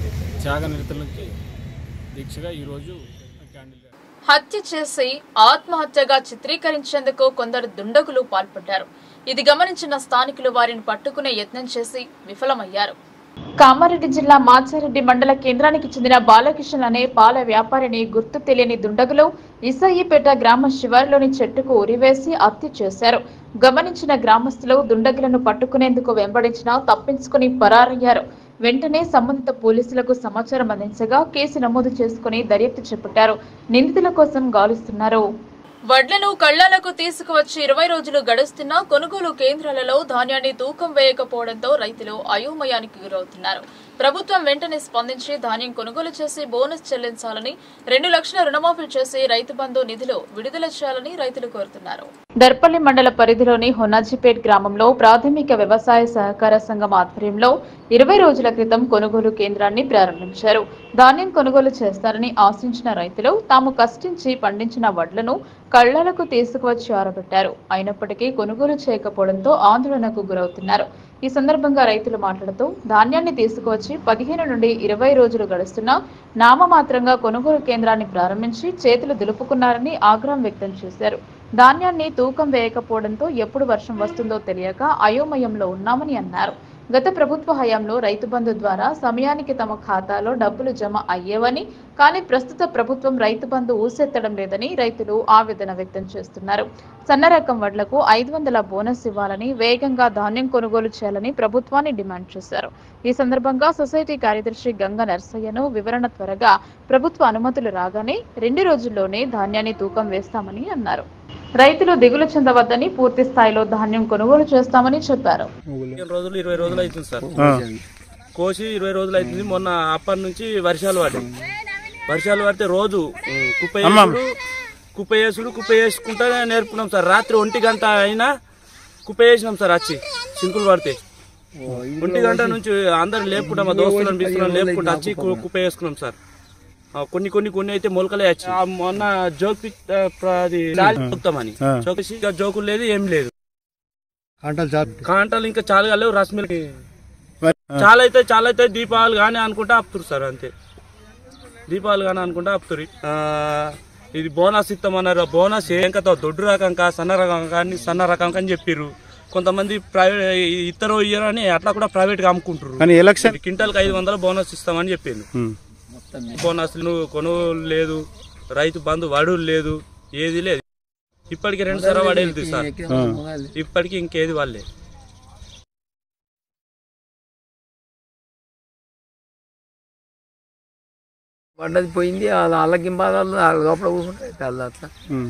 త్యాగనిరతులకి దీక్షగా ఈరోజు క్యాండిల్ హత్య చేసి ఆత్మహత్యగా చిత్రీకరించేందుకు కొందరు దుండగులు పాల్పడ్డారు ఇది గమనించిన స్థానికులు వారిని పట్టుకునే యత్నం చేసి విఫలమయ్యారు కామారెడ్డి జిల్లా మాచారెడ్డి మండల కేంద్రానికి చెందిన బాలకిషన్ అనే పాల వ్యాపారిని గుర్తు తెలియని దుండగులు ఇసయ్యిపేట గ్రామ శివారులోని చెట్టుకు ఉరివేసి హత్య చేశారు గమనించిన గ్రామస్తులు దుండగులను పట్టుకునేందుకు వెంబడించినా తప్పించుకుని పరారయ్యారు వెంటనే సంబంధిత పోలీసులకు సమాచారం అందించగా కేసు నమోదు చేసుకుని దర్యాప్తు చేపట్టారు నిందితుల కోసం గాలిస్తున్నారు వడ్లను కళ్లాలకు తీసుకువచ్చి ఇరవై రోజులు గడుస్తున్నా కొనుగోలు కేంద్రాలలో ధాన్యాన్ని తూకం వేయకపోవడంతో రైతులు అయోమయానికి గురవుతున్నారు ప్రభుత్వం వెంటనే స్పందించి ధాన్యం కొనుగోలు చేసి బోనస్ చెల్లించాలని రెండు లక్షల రుణమాఫీ చేసి రైతు బంధు నిధులు విడుదల చేయాలని రైతులు కోరుతున్నారు దర్పల్లి మండల పరిధిలోని హొన్నాజిపేట్ గ్రామంలో ప్రాథమిక వ్యవసాయ సహకార సంఘం ఆధ్వర్యంలో ఇరవై రోజుల క్రితం కొనుగోలు కేంద్రాన్ని ప్రారంభించారు ధాన్యం కొనుగోలు చేస్తారని ఆశించిన రైతులు తాము కష్టించి పండించిన వడ్లను కళ్లలకు తీసుకువచ్చి ఆరబెట్టారు అయినప్పటికీ కొనుగోలు చేయకపోవడంతో ఆందోళనకు గురవుతున్నారు ఈ సందర్భంగా రైతులు మాట్లాడుతూ ధాన్యాన్ని తీసుకువచ్చి పదిహేను నుండి ఇరవై రోజులు గడుస్తున్నా నామమాత్రంగా కొనుగోలు కేంద్రాన్ని ప్రారంభించి చేతులు దులుపుకున్నారని ఆగ్రహం వ్యక్తం చేశారు ధాన్యాన్ని తూకం వేయకపోవడంతో ఎప్పుడు వర్షం వస్తుందో తెలియక అయోమయంలో ఉన్నామని అన్నారు గత ప్రభుత్వ హయాంలో రైతు బంధు ద్వారా సమయానికి తమ ఖాతాలో డబ్బులు జమ అయ్యేవని కానీ ప్రస్తుత ప్రభుత్వం రైతు బంధు ఊసెత్తడం లేదని రైతులు ఆవేదన వ్యక్తం చేస్తున్నారు సన్న రకం వడ్లకు ఐదు వందల బోనస్ ఇవ్వాలని వేగంగా ధాన్యం కొనుగోలు చేయాలని ప్రభుత్వాన్ని డిమాండ్ చేశారు ఈ సందర్భంగా సొసైటీ కార్యదర్శి గంగ నర్సయ్యను వివరణ త్వరగా ప్రభుత్వ అనుమతులు రాగానే రెండు రోజుల్లోనే ధాన్యాన్ని తూకం వేస్తామని అన్నారు రైతులు దిగులు చెందవద్దని పూర్తి స్థాయిలో ధాన్యం కొనుగోలు చేస్తామని చెప్పారు పదిహేను రోజులు ఇరవై రోజులు అవుతుంది సార్ కోసి ఇరవై రోజులు అవుతుంది మొన్న అప్పటి నుంచి వర్షాలు పడ్డాయి వర్షాలు పడితే రోజు ఉమ్, కుప్ప వేసుడు కుప్ప వేసుడు కుప్ప వేసుకుంటా నేర్పుకున్నాం సార్ రాత్రి ఒంటి గంట అయినా కుప్ప వేసినాం సార్ వచ్చి సింకులు పడితే ఒంటి గంట నుంచి అందరు లేపుకుంటాం మా దోస్తులను బిస్తులను లేపుకుంటా వచ్చి కు- కుప్ప వేసుకున్నాం సార్ ఆ, కొన్ని కొన్ని కొన్ని అయితే మొలకలే వచ్చి ఆ, మొన్న జోక్ పిక్ ఆ, ప్ర- అది జాలి చూపుతామని జోకేసి ఇక జోకులు లేదు ఏం లేదు కాంటాలు ఇంకా చాలా కాలేవు రశ్మిలకి చాలా అయితే చాలా అయితే దీపావళి కానీ అనుకుంటా ఆపుతురు సార్ అంతే దీపావళి కానీ అనుకుంటా ఆపుతురు ఆ, ఇది బోనస్ ఇస్తామన్నారు బోనస్ ఏం కదా దొడ్డు రకం కా సన్న రకం కానీ సన్న రకం కానీ చెప్పిర్రు కొంతమంది ప్రైవేట్ ఇద్దరు ఇయ్యరు అని అట్లా కూడా ప్రైవేట్ గా అమ్ముకుంటారు కానీ ఎలక్షన్ క్వింటల్కి ఐదు వందల బోనస్ ఇస్తామని చెప్పిండు బోనస్ కొనుగోలు లేదు రైతు బంధు వడులు లేదు ఏది లేదు ఇప్పటికి రెండు సార్లు పడేది సార్ ఇప్పటికి ఇంకేది వాళ్ళే పడ్డది పోయింది వాళ్ళ వాళ్ళకి బాధలు వాళ్ళ లోపల కూర్చుంటారు వాళ్ళు అట్లా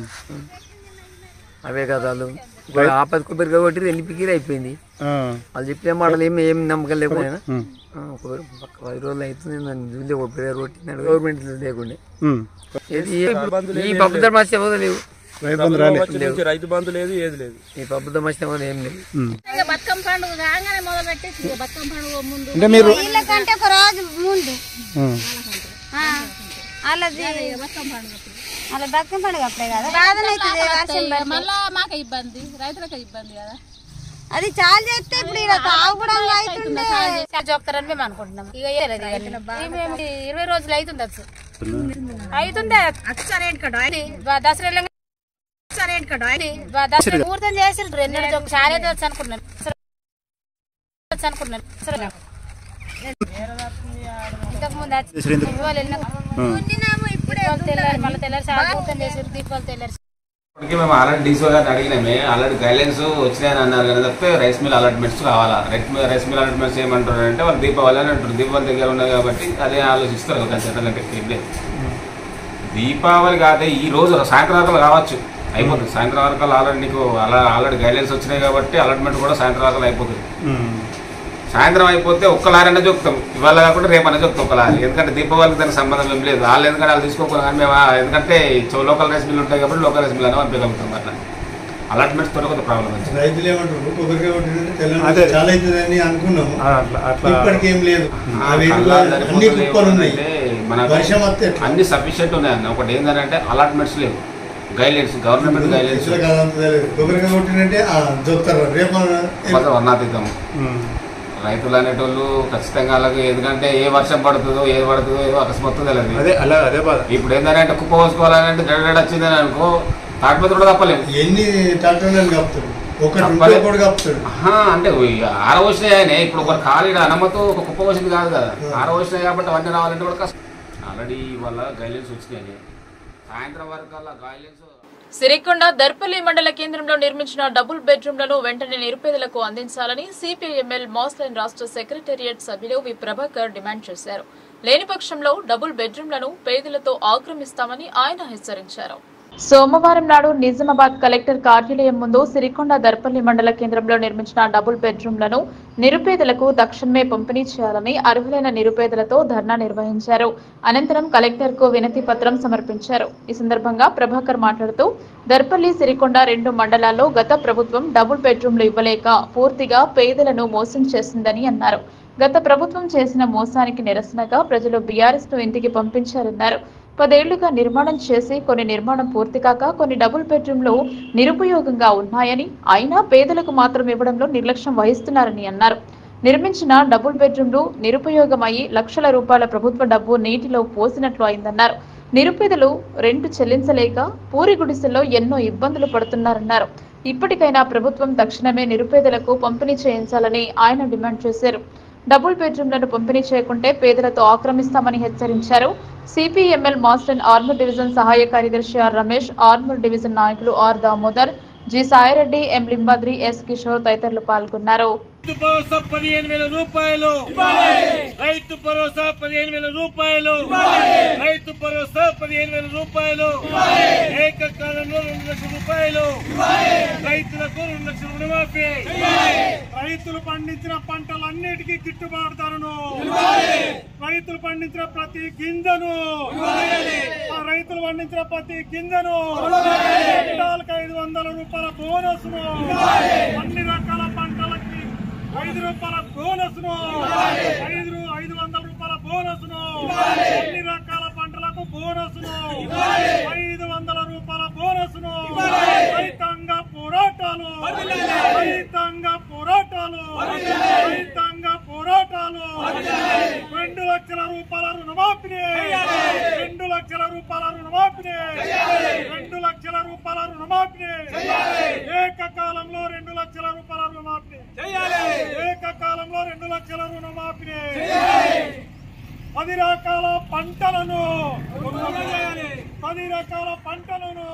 అవే కదా వాళ్ళు ఇప్పుడు ఆపద కొబ్బరికాయ కొట్టి ఎన్ని పికిరి అయిపోయింది వాళ్ళు చెప్పిన మాటలు ఏమి ఏం నమ్మకం లేకుండా కొబ్బరి పక్క పది రోజులు అవుతుంది నన్ను చూసే కొబ్బరి కొట్టినాడు గవర్నమెంట్ లేకుండే ఏది ఈ ప్రభుత్వం మధ్య ఎవరు లేవు వచ్చి నుంచి రైతు బంధు లేదు ఏది లేదు ఈ ప్రభుత్వం మధ్య ఎవరు ఏం లేవు బతుకమ్మ పండుగ కాగానే మొదలు పెట్టేసి ఇక బతుకమ్మ పండుగ ముందు అంటే మీరు వీళ్ళకంటే ఒక రోజు ముందు వాళ్ళది బతుకమ్మ పండుగ అలా బతుకమ్మ పండుగ అప్పుడే కదా బాధన అవుతుంది మళ్ళా మాకు ఇబ్బంది రైతులకు ఇబ్బంది కదా అది చాలా చేస్తే ఇప్పుడు ఇలా తాగుడం అవుతుంది చెప్తారని మేము అనుకుంటున్నాం ఇక ఏలేదు ఇక. ఇది మేము ఇరవై రోజులు అవుతుంది అచ్చు అవుతుంది అచ్చారు ఏంటి కదా దసరా వెళ్ళంగా అచ్చారు ఏంటి కదా దసరా ముహూర్తం చేసి రెండు చాలా వచ్చి అనుకుంటున్నాను వచ్చి అనుకుంటున్నాను దసరా. ఇంతకు ముందు వచ్చి ఇవాళ వెళ్ళినాం. ఇవాళ తెల్లారి మళ్ళీ తెల్లారి చాలా ముహూర్తం చేసి దీపావళి తెల్లారి ఇప్పటికీ మేము ఆల్రెడీ డీసీఓ గారిని అడిగినామే ఆల్రెడీ గైడ్లైన్స్ వచ్చినాయని అన్నారు కానీ తప్పితే రైస్ మిల్ అలాట్మెంట్స్ కావాలా rice mill rice mill allotments ఏమంటారు అంటే వాళ్ళు దీపావళి అని అంటారు దీపావళి దగ్గర ఉన్నాయి కాబట్టి అదే ఆలోచిస్తారు ఒక చట్టం ఏం లేదు దీపావళి కాదే ఈ రోజు సాయంత్రం వరకు కావచ్చు అయిపోతుంది సాయంత్రం వరకు ఆల్రెడీ నీకు అలా ఆల్రెడీ గైడ్లైన్స్ వచ్చినాయి కాబట్టి అలాట్మెంట్ కూడా సాయంత్రం వరకు అయిపోతుంది సాయంత్రం అయిపోతే ఒక్క లారీ చెప్తాం ఇవాళ కాకుండా రేపు అనే చెప్తాం ఒక లారీ ఎందుకంటే దీపావళికి దానికి సంబంధం ఏం లేదు వాళ్ళు ఎందుకంటే వాళ్ళు తీసుకోకపోయినా కానీ మేము ఆ- ఎందుకంటే లోకల్ రైస్ మిల్ ఉంటాయి కాబట్టి లోకల్ రైస్ మిల్ అని పంపించగలుగుతాం అట్లా అలాట్మెంట్స్ తో కొంత ప్రాబ్లం వచ్చింది రైతులు ఏమంటారు కొబ్బరికాయ కొట్టినట్టు తెలంగాణ అదే. చాలా అవుతుందని అనుకున్నాము అట్లా అట్లా ఇప్పటికి ఏం లేదు ఆ, ఆ వేడుక కల్లా అన్ని సరిపోతుంది కుప్పలు ఉన్నాయి ఏమంటే మనకు వర్షం వస్తే ఎట్లా? అన్ని సఫిషియెంట్ ఉన్నాయన్న ఒకటి ఏంటంటే అలాట్మెంట్స్ లేవు గైడ్లైన్స్ గవర్నమెంట్ గైడ్లైన్స్ రైతులకు అదంతా తెలియదు కొబ్బరికాయ కొట్టినట్టే ఆ, చెప్తారు రేపు వర్ణాతీతం రైతులు అనేటోళ్ళు ఖచ్చితంగా వాళ్ళకి ఎందుకంటే ఏ వర్షం పడుతుందో ఏది పడుతుందో ఏదో అకస్మాత్తు తెలియదు అదే అలా అదే బాధ ఇప్పుడు ఏంటంటే కుప్ప పోసుకోవాలని అంటే డెడ్ వచ్చిందని అనుకో తాటిపత్రి కూడా తప్పలేదు ఎన్ని ట్రాక్టర్లను కప్పుతాడు ఒకటి ఉంటే తప్పలే. ఒకటి కప్పుతాడు ఆహా, అంటే ఆరవచ్చినాయనే ఇప్పుడు ఒక ఖాళీ అనుమతి ఒక కుప్ప వచ్చింది కాదు కదా ఆరవచ్చినాయి కాబట్టి అవన్నీ రావాలంటే కూడా కష్టం ఆల్రెడీ వాళ్ళ గైడ్లైన్స్ వచ్చినాయి సాయంత్రం వరకు అలా గైడ్లైన్స్ సిరికొండ దర్పల్లి మండల కేంద్రంలో నిర్మించిన డబుల్ బెడ్రూమ్లను వెంటనే నిరుపేదలకు అందించాలని సిపిఐఎంఎల్ మాస్లైన్ రాష్ట్ర సెక్రటేరియట్ సభ్యులు వి ప్రభాకర్ డిమాండ్ చేశారు లేని పక్షంలో డబుల్ బెడ్రూమ్లను పేదలతో ఆక్రమిస్తామని ఆయన హెచ్చరించారు సోమవారం నాడు నిజామాబాద్ కలెక్టర్ కార్యాలయం ముందు సిరికొండ దర్పల్లి మండల కేంద్రంలో నిర్మించిన డబుల్ బెడ్రూమ్లను నిరుపేదలకు తక్షణమే పంపిణీ చేయాలని అర్హులైన నిరుపేదలతో ధర్నా నిర్వహించారు అనంతరం కలెక్టర్ కు వినతి పత్రం సమర్పించారు ఈ సందర్భంగా ప్రభాకర్ మాట్లాడుతూ దర్పల్లి సిరికొండ రెండు మండలాల్లో గత ప్రభుత్వం డబుల్ బెడ్రూమ్లు ఇవ్వలేక పూర్తిగా పేదలను మోసం చేసిందని అన్నారు గత ప్రభుత్వం చేసిన మోసానికి నిరసనగా ప్రజలు బీఆర్ఎస్ ను ఇంటికి పంపించారన్నారు పదేళ్లుగా నిర్మాణం చేసి కొన్ని నిర్మాణం పూర్తి కాక కొన్ని డబుల్ బెడ్రూమ్లు నిరుపయోగంగా ఉన్నాయని అయినా పేదలకు మాత్రం ఇవ్వడంలో నిర్లక్ష్యం వహిస్తున్నారని అన్నారు నిర్మించిన డబుల్ బెడ్రూమ్లు నిరుపయోగమయ్యి లక్షల రూపాయల ప్రభుత్వ డబ్బు నీటిలో పోసినట్లు అయిందన్నారు నిరుపేదలు రెంటు చెల్లించలేక పూరి గుడిసెల్లో ఎన్నో ఇబ్బందులు పడుతున్నారన్నారు ఇప్పటికైనా ప్రభుత్వం తక్షణమే నిరుపేదలకు పంపిణీ చేయించాలని ఆయన డిమాండ్ చేశారు డబుల్ బెడ్రూమ్లను పంపిణీ చేయకుంటే పేదలతో ఆక్రమిస్తామని హెచ్చరించారు సిపిఎంఎల్ మాస్టర్ ఆర్మూర్ డివిజన్ సహాయ కార్యదర్శి ఆర్ రమేష్ ఆర్మూర్ డివిజన్ నాయకులు R Damodar G Sai Reddy M Limbadri S Kishore తదితరులు పాల్గొన్నారు రైతు భరోసా పదిహేను వేల రూపాయలు రైతు భరోసా పదిహేను వేల రూపాయలు రైతు భరోసా పదిహేను వేల రూపాయలు ఏకకాలంలో రెండు లక్షల రూపాయలు రైతులకు రెండు లక్షల రుణమాఫీ రైతులు పండించిన పంటలన్నిటికీ గిట్టుబాటు ధరను రైతులు పండించిన ప్రతి గింజను ఆ రైతులు పండించిన ప్రతి గింజను క్వింటాల్కి ఐదు వందల రూపాయల బోనస్ ను అన్ని రకాల పంటలకి ఐదు రూపాయల బోనస్ ను ఐదు రూ- ఐదు వందల రూపాయల బోనస్ ను అన్ని రకాల పంటలకు బోనస్ ను ఐదు వందల రూపాయల బోనస్ ను రైతాంగ పోరాటాలు రైతాంగ పోరాటాలు రైతాంగ పోరాటాలు రెండు లక్షల రూపాయల రుణమాఫీ రెండు లక్షల రూపాయల రుణమాఫీ రెండు లక్షల రూపాయల రుణమాఫీ ఏకకాలంలో రెండు లక్షల రూపాయల రుణమాఫీ ఏకకాలంలో రెండు లక్షల రుణమాఫీ పది రకాల పంటలను పది రకాల పంటలను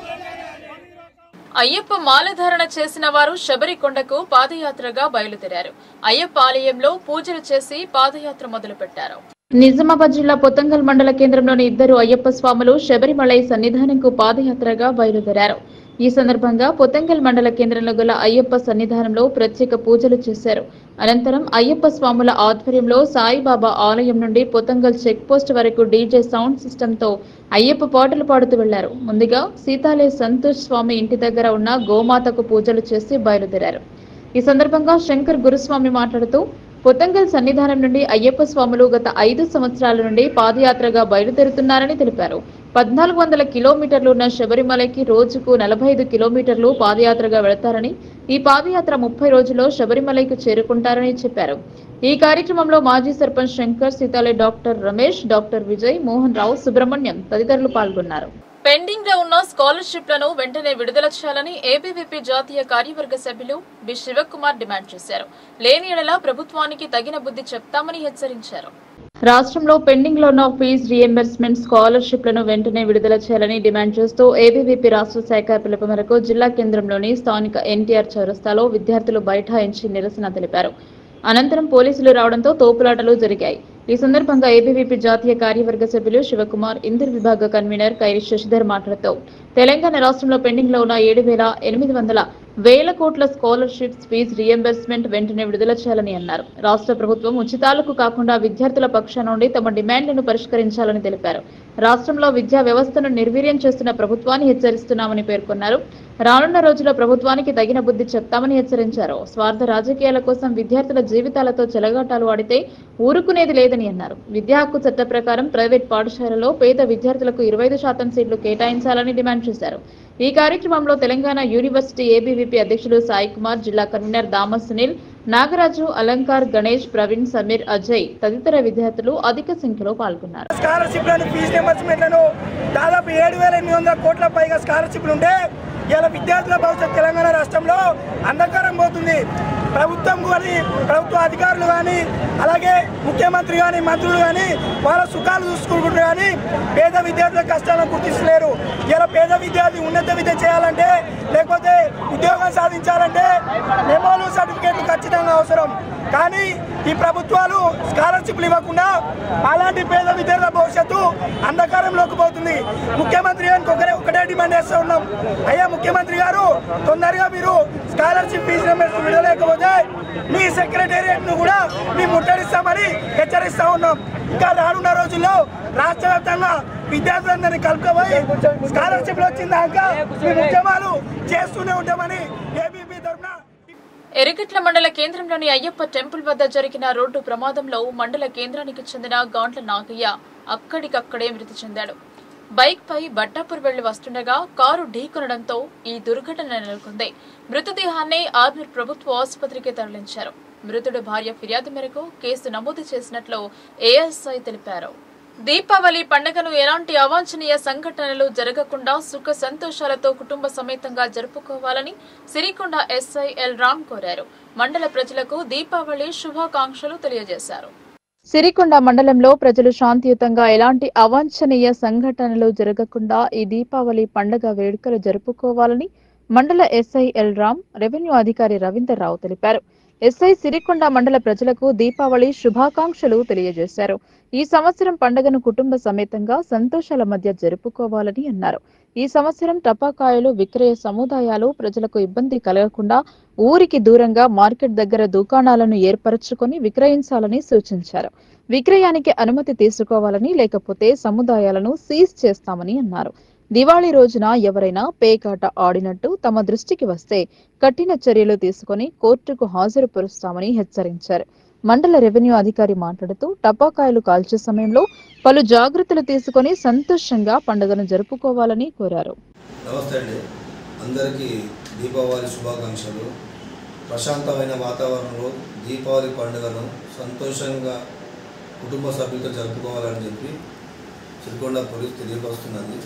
అయ్యప్ప మాలధారణ చేసిన వారు శబరికొండకు పాదయాత్రగా బయలుదేరారు అయ్యప్ప ఆలయంలో పూజలు చేసి పాదయాత్ర మొదలుపెట్టారు నిజామాబాద్ జిల్లా పొతంగల్ మండల కేంద్రంలోని ఇద్దరు అయ్యప్ప స్వాములు శబరిమలై సన్నిధానంకు పాదయాత్రగా బయలుదేరారు ఈ సందర్భంగా పొతంగల్ మండల కేంద్రంలో గల అయ్యప్ప సన్నిధానంలో ప్రత్యేక పూజలు చేశారు అనంతరం అయ్యప్ప స్వాముల ఆధ్వర్యంలో సాయిబాబా ఆలయం నుండి పొతంగల్ చెక్ పోస్ట్ వరకు డీజే సౌండ్ సిస్టంతో అయ్యప్ప పాటలు పాడుతూ వెళ్లారు ముందుగా సీతాలే సంతోష్ స్వామి ఇంటి దగ్గర ఉన్న గోమాతకు పూజలు చేసి బయలుదేరారు ఈ సందర్భంగా శంకర్ గురుస్వామి మాట్లాడుతూ పొతంగల్ సన్నిధానం నుండి అయ్యప్ప స్వాములు గత ఐదు సంవత్సరాల నుండి పాదయాత్రగా బయలుదేరుతున్నారని తెలిపారు పద్నాలుగు వందల కిలోమీటర్లు ఉన్న శబరిమలకి రోజుకు నలభై ఐదు కిలోమీటర్లు పాదయాత్రగా వెళతారని ఈ పాదయాత్ర ముప్పై రోజుల్లో శబరిమలైకు చేరుకుంటారని చెప్పారు ఈ కార్యక్రమంలో మాజీ సర్పంచ్ శంకర్ సీతాలే డాక్టర్ రమేష్ డాక్టర్ విజయ్ మోహన్ రావు సుబ్రహ్మణ్యం తదితరులు పాల్గొన్నారు పెండింగ్ లో ఉన్న స్కాలర్షిప్లను వెంటనే విడుదల చేయాలని ఏబీవీపీ జాతీయ కార్యవర్గ సభ్యులు బి శివకుమార్ డిమాండ్ చేశారు లేని ఎడల ప్రభుత్వానికి తగిన బుద్ధి చెప్తామని హెచ్చరించారు రాష్ట్రంలో పెండింగ్ లో ఉన్న ఫీజు రీఎంబర్స్మెంట్ స్కాలర్షిప్లను వెంటనే విడుదల చేయాలని డిమాండ్ చేస్తూ ఏబీవీపీ రాష్ట్ర శాఖ పిలుపు మేరకు జిల్లా కేంద్రంలోని స్థానిక ఎన్టీఆర్ చౌరస్తాలో విద్యార్థులు బైఠాయించి నిరసన తెలిపారు అనంతరం పోలీసులు రావడంతో తోపులాటలు జరిగాయి ఈ సందర్భంగా ఏబీవీపీ జాతీయ కార్యవర్గ సభ్యులు శివకుమార్ ఇందర్ విభాగ కన్వీనర్ కైరి శశిధర్ మాట్లాడుతూ తెలంగాణ రాష్ట్రంలో పెండింగ్ లో ఉన్న ఏడు వేల ఎనిమిది వందల వేల కోట్ల స్కాలర్షిప్స్ ఫీజు రియంబర్స్మెంట్ వెంటనే విడుదల చేయాలని అన్నారు రాష్ట్ర ప్రభుత్వం ఉచితాలకు కాకుండా విద్యార్థుల పక్షాన నుండి తమ డిమాండ్లను పరిష్కరించాలని తెలిపారు రాష్ట్రంలో విద్యా వ్యవస్థను నిర్వీర్యం చేస్తున్న ప్రభుత్వాన్ని హెచ్చరిస్తున్నామని పేర్కొన్నారు రానున్న రోజుల్లో ప్రభుత్వానికి తగిన బుద్ధి చెప్తామని హెచ్చరించారు స్వార్థ రాజకీయాల కోసం విద్యార్థుల జీవితాలతో చెలగాటాలు ఆడితే ఊరుకునేది లేదని అన్నారు విద్యా హక్కు చట్ట ప్రకారం ప్రైవేట్ పాఠశాలలో పేద విద్యార్థులకు ఇరవై శాతం సీట్లు కేటాయించాలని డిమాండ్ చేశారు ఈ కార్యక్రమంలో తెలంగాణ యూనివర్సిటీ ఏబీవీపీ అధ్యక్షులు సాయి కుమార్ జిల్లా కన్వీనర్ దామ సునీల్ నాగరాజు అలంకార్ గణేష్ ప్రవీణ్ సమీర్ అజయ్ తదితర విద్యార్థులు అధిక సంఖ్యలో పాల్గొన్నారు స్కాలర్షిప్లను ఫీజు రియంబర్స్మెంట్లను దాదాపు ఏడు వేల ఎనిమిది వందల కోట్ల పైగా స్కాలర్షిప్లు ఉంటే ఇలా విద్యార్థుల భవిష్యత్ తెలంగాణ రాష్ట్రంలో అంధకారం పోతుంది ప్రభుత్వం కానీ ప్రభుత్వ అధికారులు కానీ అలాగే ముఖ్యమంత్రి కానీ మంత్రులు కానీ వాళ్ళ సుఖాలు చూసుకుంటారు కానీ పేద విద్యార్థుల కష్టాలను గుర్తిస్తలేరు ఇలా పేద విద్యార్థి ఉన్నత విద్య చేయాలంటే లేకపోతే ఉద్యోగం సాధించాలంటే మెమోలు సర్టిఫికేట్లు ఖచ్చితంగా అవసరం కానీ ఈ ప్రభుత్వాలు స్కాలర్షిప్లు ఇవ్వకుండా అలాంటి పేద విద్యార్థుల భవిష్యత్తు అంధకారంలోకి పోతుంది ముఖ్యమంత్రి గారికి ఒకరే ఒకటే డిమాండ్ చేస్తూ ఉన్నాం అయ్యా ముఖ్యమంత్రి గారు తొందరగా మీరు స్కాలర్షిప్ ఫీజు రియంబర్స్ విడలేకపోతే మీ సెక్రటేరియట్ ను కూడా మేము ముట్టడిస్తామని హెచ్చరిస్తా ఉన్నాం ఇంకా రానున్న రోజుల్లో రాష్ట్ర వ్యాప్తంగా విద్యార్థులందరినీ కలుపుకోబోయి స్కాలర్షిప్లు వచ్చిందాక మేము ఉద్యమాలు చేస్తూనే ఉంటామని ఏబీపీ తరఫున ఎరిగట్ల మండల కేంద్రంలోని అయ్యప్ప టెంపుల్ వద్ద జరిగిన రోడ్డు ప్రమాదంలో మండల కేంద్రానికి చెందిన గాండ్ల నాగయ్య అక్కడికక్కడే మృతి చెందాడు బైక్ పై బట్టాపూర్ వెళ్లి వస్తుండగా కారు ఢీకొనడంతో ఈ దుర్ఘటన నెలకొంది మృతదేహాన్ని ఆర్మూర్ ప్రభుత్వ ఆసుపత్రికి తరలించారు మృతుడి భార్య ఫిర్యాదు మేరకు కేసు నమోదు చేసినట్లు ఏఎస్ఐ తెలిపారు దీపావళి పండుగను ఎలాంటి అవాంఛనీయ సంఘటనలు జరగకుండా సుఖ సంతోషాలతో కుటుంబ సమేతంగా జరుపుకోవాలని సిరికొండ ఎస్ఐ ఎల్ రామ్ కోరారు మండల ప్రజలకు దీపావళి శుభాకాంక్షలు తెలియజేశారు సిరికొండ మండలంలో ప్రజలు శాంతియుతంగా ఎలాంటి అవాంఛనీయ సంఘటనలు జరగకుండా ఈ దీపావళి పండుగ వేడుకలు జరుపుకోవాలని మండల ఎస్ఐ ఎల్ రామ్ రెవెన్యూ అధికారి రవీందర్ రావు తెలిపారు ఎస్ఐ సిరికొండ మండల ప్రజలకు దీపావళి శుభాకాంక్షలు తెలియజేశారు ఈ సంవత్సరం పండుగను కుటుంబ సమేతంగా సంతోషాల మధ్య జరుపుకోవాలని అన్నారు ఈ సంవత్సరం టపాకాయలు విక్రయ సముదాయాలు ప్రజలకు ఇబ్బంది కలగకుండా ఊరికి దూరంగా మార్కెట్ దగ్గర దుకాణాలను ఏర్పరచుకొని విక్రయించాలని సూచించారు విక్రయానికి అనుమతి తీసుకోవాలని లేకపోతే సముదాయాలను సీజ్ చేస్తామని అన్నారు దివాళీ రోజున ఎవరైనా పేకాట ఆడినట్టు తమ దృష్టికి వస్తే కఠిన చర్యలు తీసుకొని కోర్టుకు హాజరుపరుస్తామని హెచ్చరించారు మండల రెవెన్యూ అధికారి మాట్లాడుతూ టపాకాయలు కాల్చే సమయంలో పలు జాగ్రత్తలు తీసుకొని సంతోషంగా పండుగను జరుపుకోవాలని కోరారు నమస్తే అండి అందరికీ దీపావళి శుభాకాంక్షలు ప్రశాంతమైన వాతావరణంలో దీపావళి పండుగను సంతోషంగా కుటుంబ సభ్యులతో జరుపుకోవాలని చెప్పి సిరికొండ పోలీస్ తెలియపరుస్తున్నది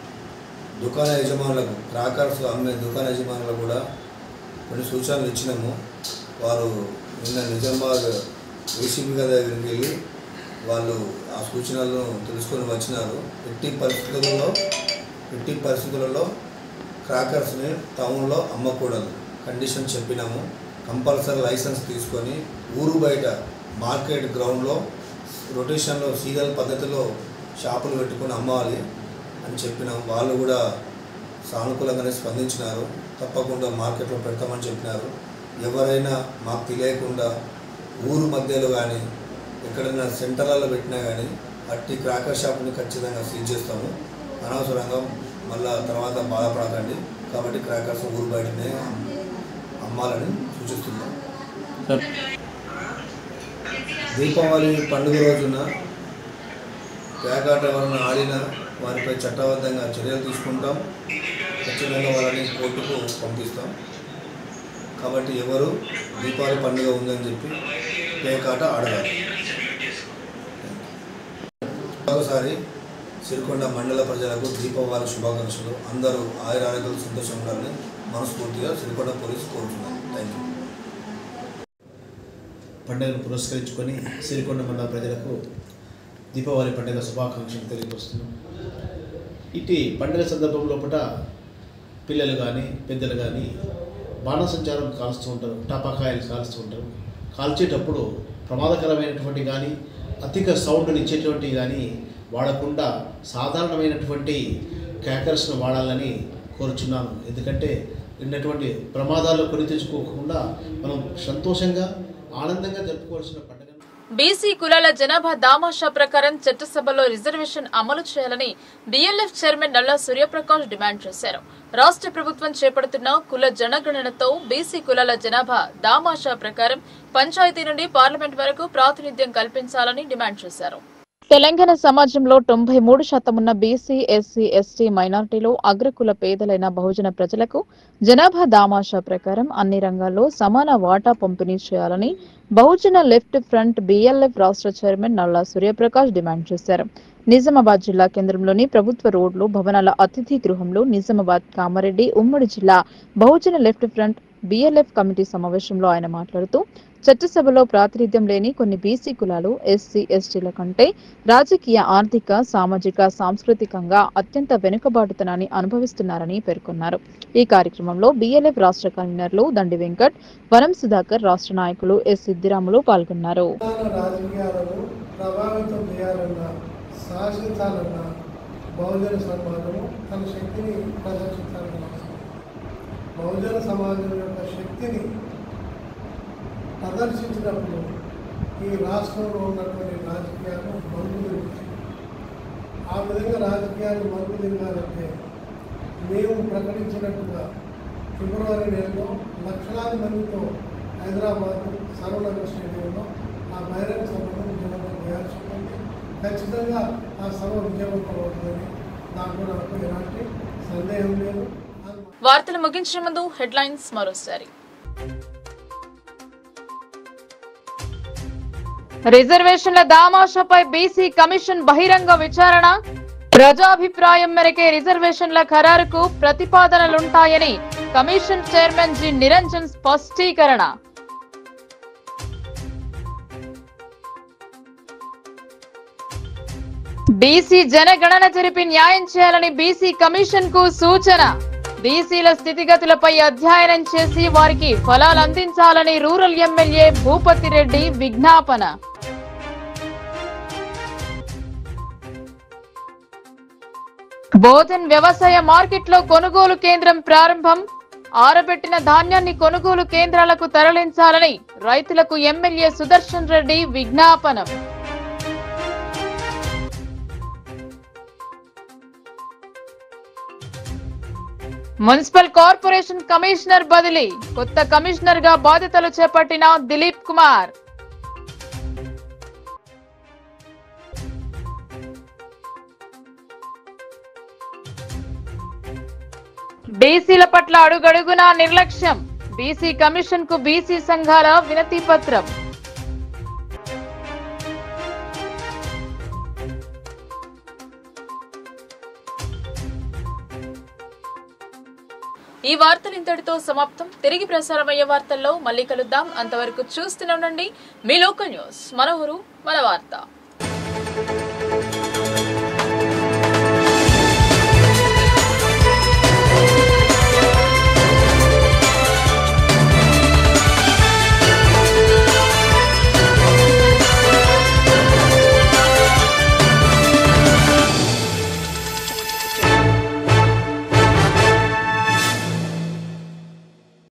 దుకాణ యజమానులకు క్రాకర్స్ అమ్మే దుకాణ యజమానులకు కూడా కొన్ని సూచనలు ఇచ్చినాము వారు నిన్న నిజామాబాద్ ఏసీబీ గారి దగ్గరికి వెళ్ళి వాళ్ళు ఆ సూచనలను తెలుసుకొని వచ్చినారు ఎట్టి పరిస్థితులలో ఎట్టి పరిస్థితులలో క్రాకర్స్ని టౌన్లో అమ్మకూడదు కండిషన్ చెప్పినాము కంపల్సరీ లైసెన్స్ తీసుకొని ఊరు బయట మార్కెట్ గ్రౌండ్లో రొటేషన్లో సీరియల్ పద్ధతిలో షాపులు పెట్టుకొని అమ్మాలి అని చెప్పినాం వాళ్ళు కూడా సానుకూలంగానే స్పందించినారు తప్పకుండా మార్కెట్లో పెడతామని చెప్పినారు ఎవరైనా మాకు తెలియకుండా ఊరు మధ్యలో కానీ ఎక్కడైనా సెంటర్లలో పెట్టినా కానీ అట్టి క్రాకర్ షాప్ని ఖచ్చితంగా సీజ్ చేస్తాము అనవసరంగా మళ్ళా తర్వాత బాధపడకండి కాబట్టి క్రాకర్స్ ఊరు బయటనే అమ్మాలని సూచిస్తున్నాం దీపావళి పండుగ రోజున పేకాట ఎవరైనా ఆడినా వారిపై చట్టబద్ధంగా చర్యలు తీసుకుంటాం ఖచ్చితంగా వాళ్ళని కోర్టుకు పంపిస్తాం కాబట్టి ఎవరు దీపావళి పండుగ ఉందని చెప్పి పేకాట ఆడగాలి ఒకసారి సిరికొండ మండల ప్రజలకు దీపావళి శుభాకాంక్షలు అందరూ ఆయుర ఆరోగ్యాలు సంతోషం ఉండాలని మనస్ఫూర్తిగా సిరికొండ పోలీసు కోరుతున్నాను థ్యాంక్ యూ పండుగను పురస్కరించుకొని సిరికొండ మండల ప్రజలకు దీపావళి పండుగ శుభాకాంక్షలు తెలియజేస్తున్నాం ఇటు పండుగ సందర్భంలో పూట పిల్లలు కానీ పెద్దలు కానీ బాణసంచారం కాల్స్తూ ఉంటారు టపాకాయలు కాల్స్తూ ఉంటారు కాల్చేటప్పుడు ప్రమాదకరమైనటువంటి కానీ అధిక సౌండ్ని ఇచ్చేటువంటి కానీ వాడకుండా సాధారణమైనటువంటి క్యాకర్స్ను వాడాలని కోరుచున్నాను ఎందుకంటే ఉన్నటువంటి ప్రమాదాలు కొని తెచ్చుకోకుండా మనం సంతోషంగా ఆనందంగా జరుపుకోవాల్సిన పండుగ బీసీ కులాల జనాభా దామాషా ప్రకారం చట్టసభలో రిజర్వేషన్ అమలు చేయాలని BLF chairman Nalla Suryaprakash demand చేశారు రాష్ట్ర ప్రభుత్వం చేపడుతున్న కుల జనగణనతో బీసీ కులాల జనాభా దామాషా ప్రకారం పంచాయతీ నుండి పార్లమెంట్ వరకు ప్రాతినిధ్యం కల్పించాలని డిమాండ్ చేశారు తెలంగాణ సమాజంలో తొంభై మూడు శాతం ఉన్న బీసీ ఎస్సీ ఎస్టీ మైనారిటీలు అగ్రకుల పేదలైన బహుజన ప్రజలకు జనాభా దామాషా ప్రకారం అన్ని రంగాల్లో సమాన వాటా పంపిణీ చేయాలని బహుజన లెఫ్ట్ ఫ్రంట్ బీఎల్ఎఫ్ రాష్ట్ర చైర్మన్ నల్లా సూర్యప్రకాష్ డిమాండ్ చేశారు నిజామాబాద్ జిల్లా కేంద్రంలోని ప్రభుత్వ రోడ్లు భవనాల అతిథి గృహంలో నిజామాబాద్ కామారెడ్డి ఉమ్మడి జిల్లా Bahujan left front BLF committee సమావేశంలో ఆయన మాట్లాడుతూ చట్టసభలో ప్రాతినిధ్యం లేని కొన్ని బీసీ కులాలు ఎస్సీ ఎస్టీల కంటే రాజకీయ ఆర్థిక సామాజిక సాంస్కృతికంగా అత్యంత వెనుకబాటుతనాన్ని అనుభవిస్తున్నారని పేర్కొన్నారు ఈ కార్యక్రమంలో బీఎల్ఎఫ్ రాష్ట్ర కన్వీనర్లు దండి వెంకట్ వనం సుధాకర్ రాష్ట్ర నాయకులు ఎస్ సిద్దిరాములు పాల్గొన్నారు రాజకీయాలను ప్రభావితం చేయాలన్న శాసించాలన్న బహుజన సమాజము తన శక్తిని ప్రదర్శించాలని అవసరం. బహుజన సమాజం యొక్క శక్తిని ప్రదర్శించినప్పుడు ఈ రాష్ట్రంలో ఉన్నటువంటి రాజకీయాలు మరుగులు ఆ విధంగా రాజకీయాలు మరుగుదిగాలంటే మేము ప్రకటించినట్టుగా ఫిబ్రవరి నెలలో లక్షలాది మందితో హైదరాబాద్ సర్వనగర్ స్టేడియంలో ఆ బహిరంగ సభను విజయవంతం చేయాల్సి ఉంటుంది ఖచ్చితంగా ఆ సభ విజయవంతం అవుతుందని దాంట్లో నాకు ఎలాంటి సందేహం లేదు వార్తలు ముగించే ముందు హెడ్లైన్స్ మరోసారి రిజర్వేషన్ల దామాషాపై బీసీ కమిషన్ బహిరంగ విచారణ ప్రజాభిప్రాయం మేరకే రిజర్వేషన్ల ఖరారుకు ప్రతిపాదనలుంటాయని కమిషన్ చైర్మన్ జి నిరంజన్ స్పష్టీకరణ బీసీ జనగణన జరిపి న్యాయం చేయాలని బీసీ కమిషన్ కు సూచన బీసీల స్థితిగతులపై అధ్యయనం చేసి వారికి ఫలాలు అందించాలని రూరల్ ఎమ్మెల్యే భూపతి రెడ్డి విజ్ఞాపన బోధన్ వ్యవసాయ మార్కెట్లో కొనుగోలు కేంద్రం ప్రారంభం ఆరబెట్టిన ధాన్యాన్ని కొనుగోలు కేంద్రాలకు తరలించాలని రైతులకు ఎమ్మెల్యే సుదర్శన్ రెడ్డి విజ్ఞాపనం మున్సిపల్ కార్పొరేషన్ కమిషనర్ బదిలీ కొత్త కమిషనర్ గా బాధ్యతలు చేపట్టిన దిలీప్ కుమార్ బీసీల పట్ల అడుగడుగునా నిర్లక్ష్యం బీసీ కమిషన్ కు బీసీ సంఘాల వినతి పత్రం ఈ వార్తలు ఇంతటితో సమాప్తం తిరిగి ప్రసారమయ్యే వార్తల్లో మళ్ళీ కలుద్దాం అంతవరకు చూస్తూనే ఉండండి మీ లోకల్ న్యూస్ మన ఊరు మన వార్త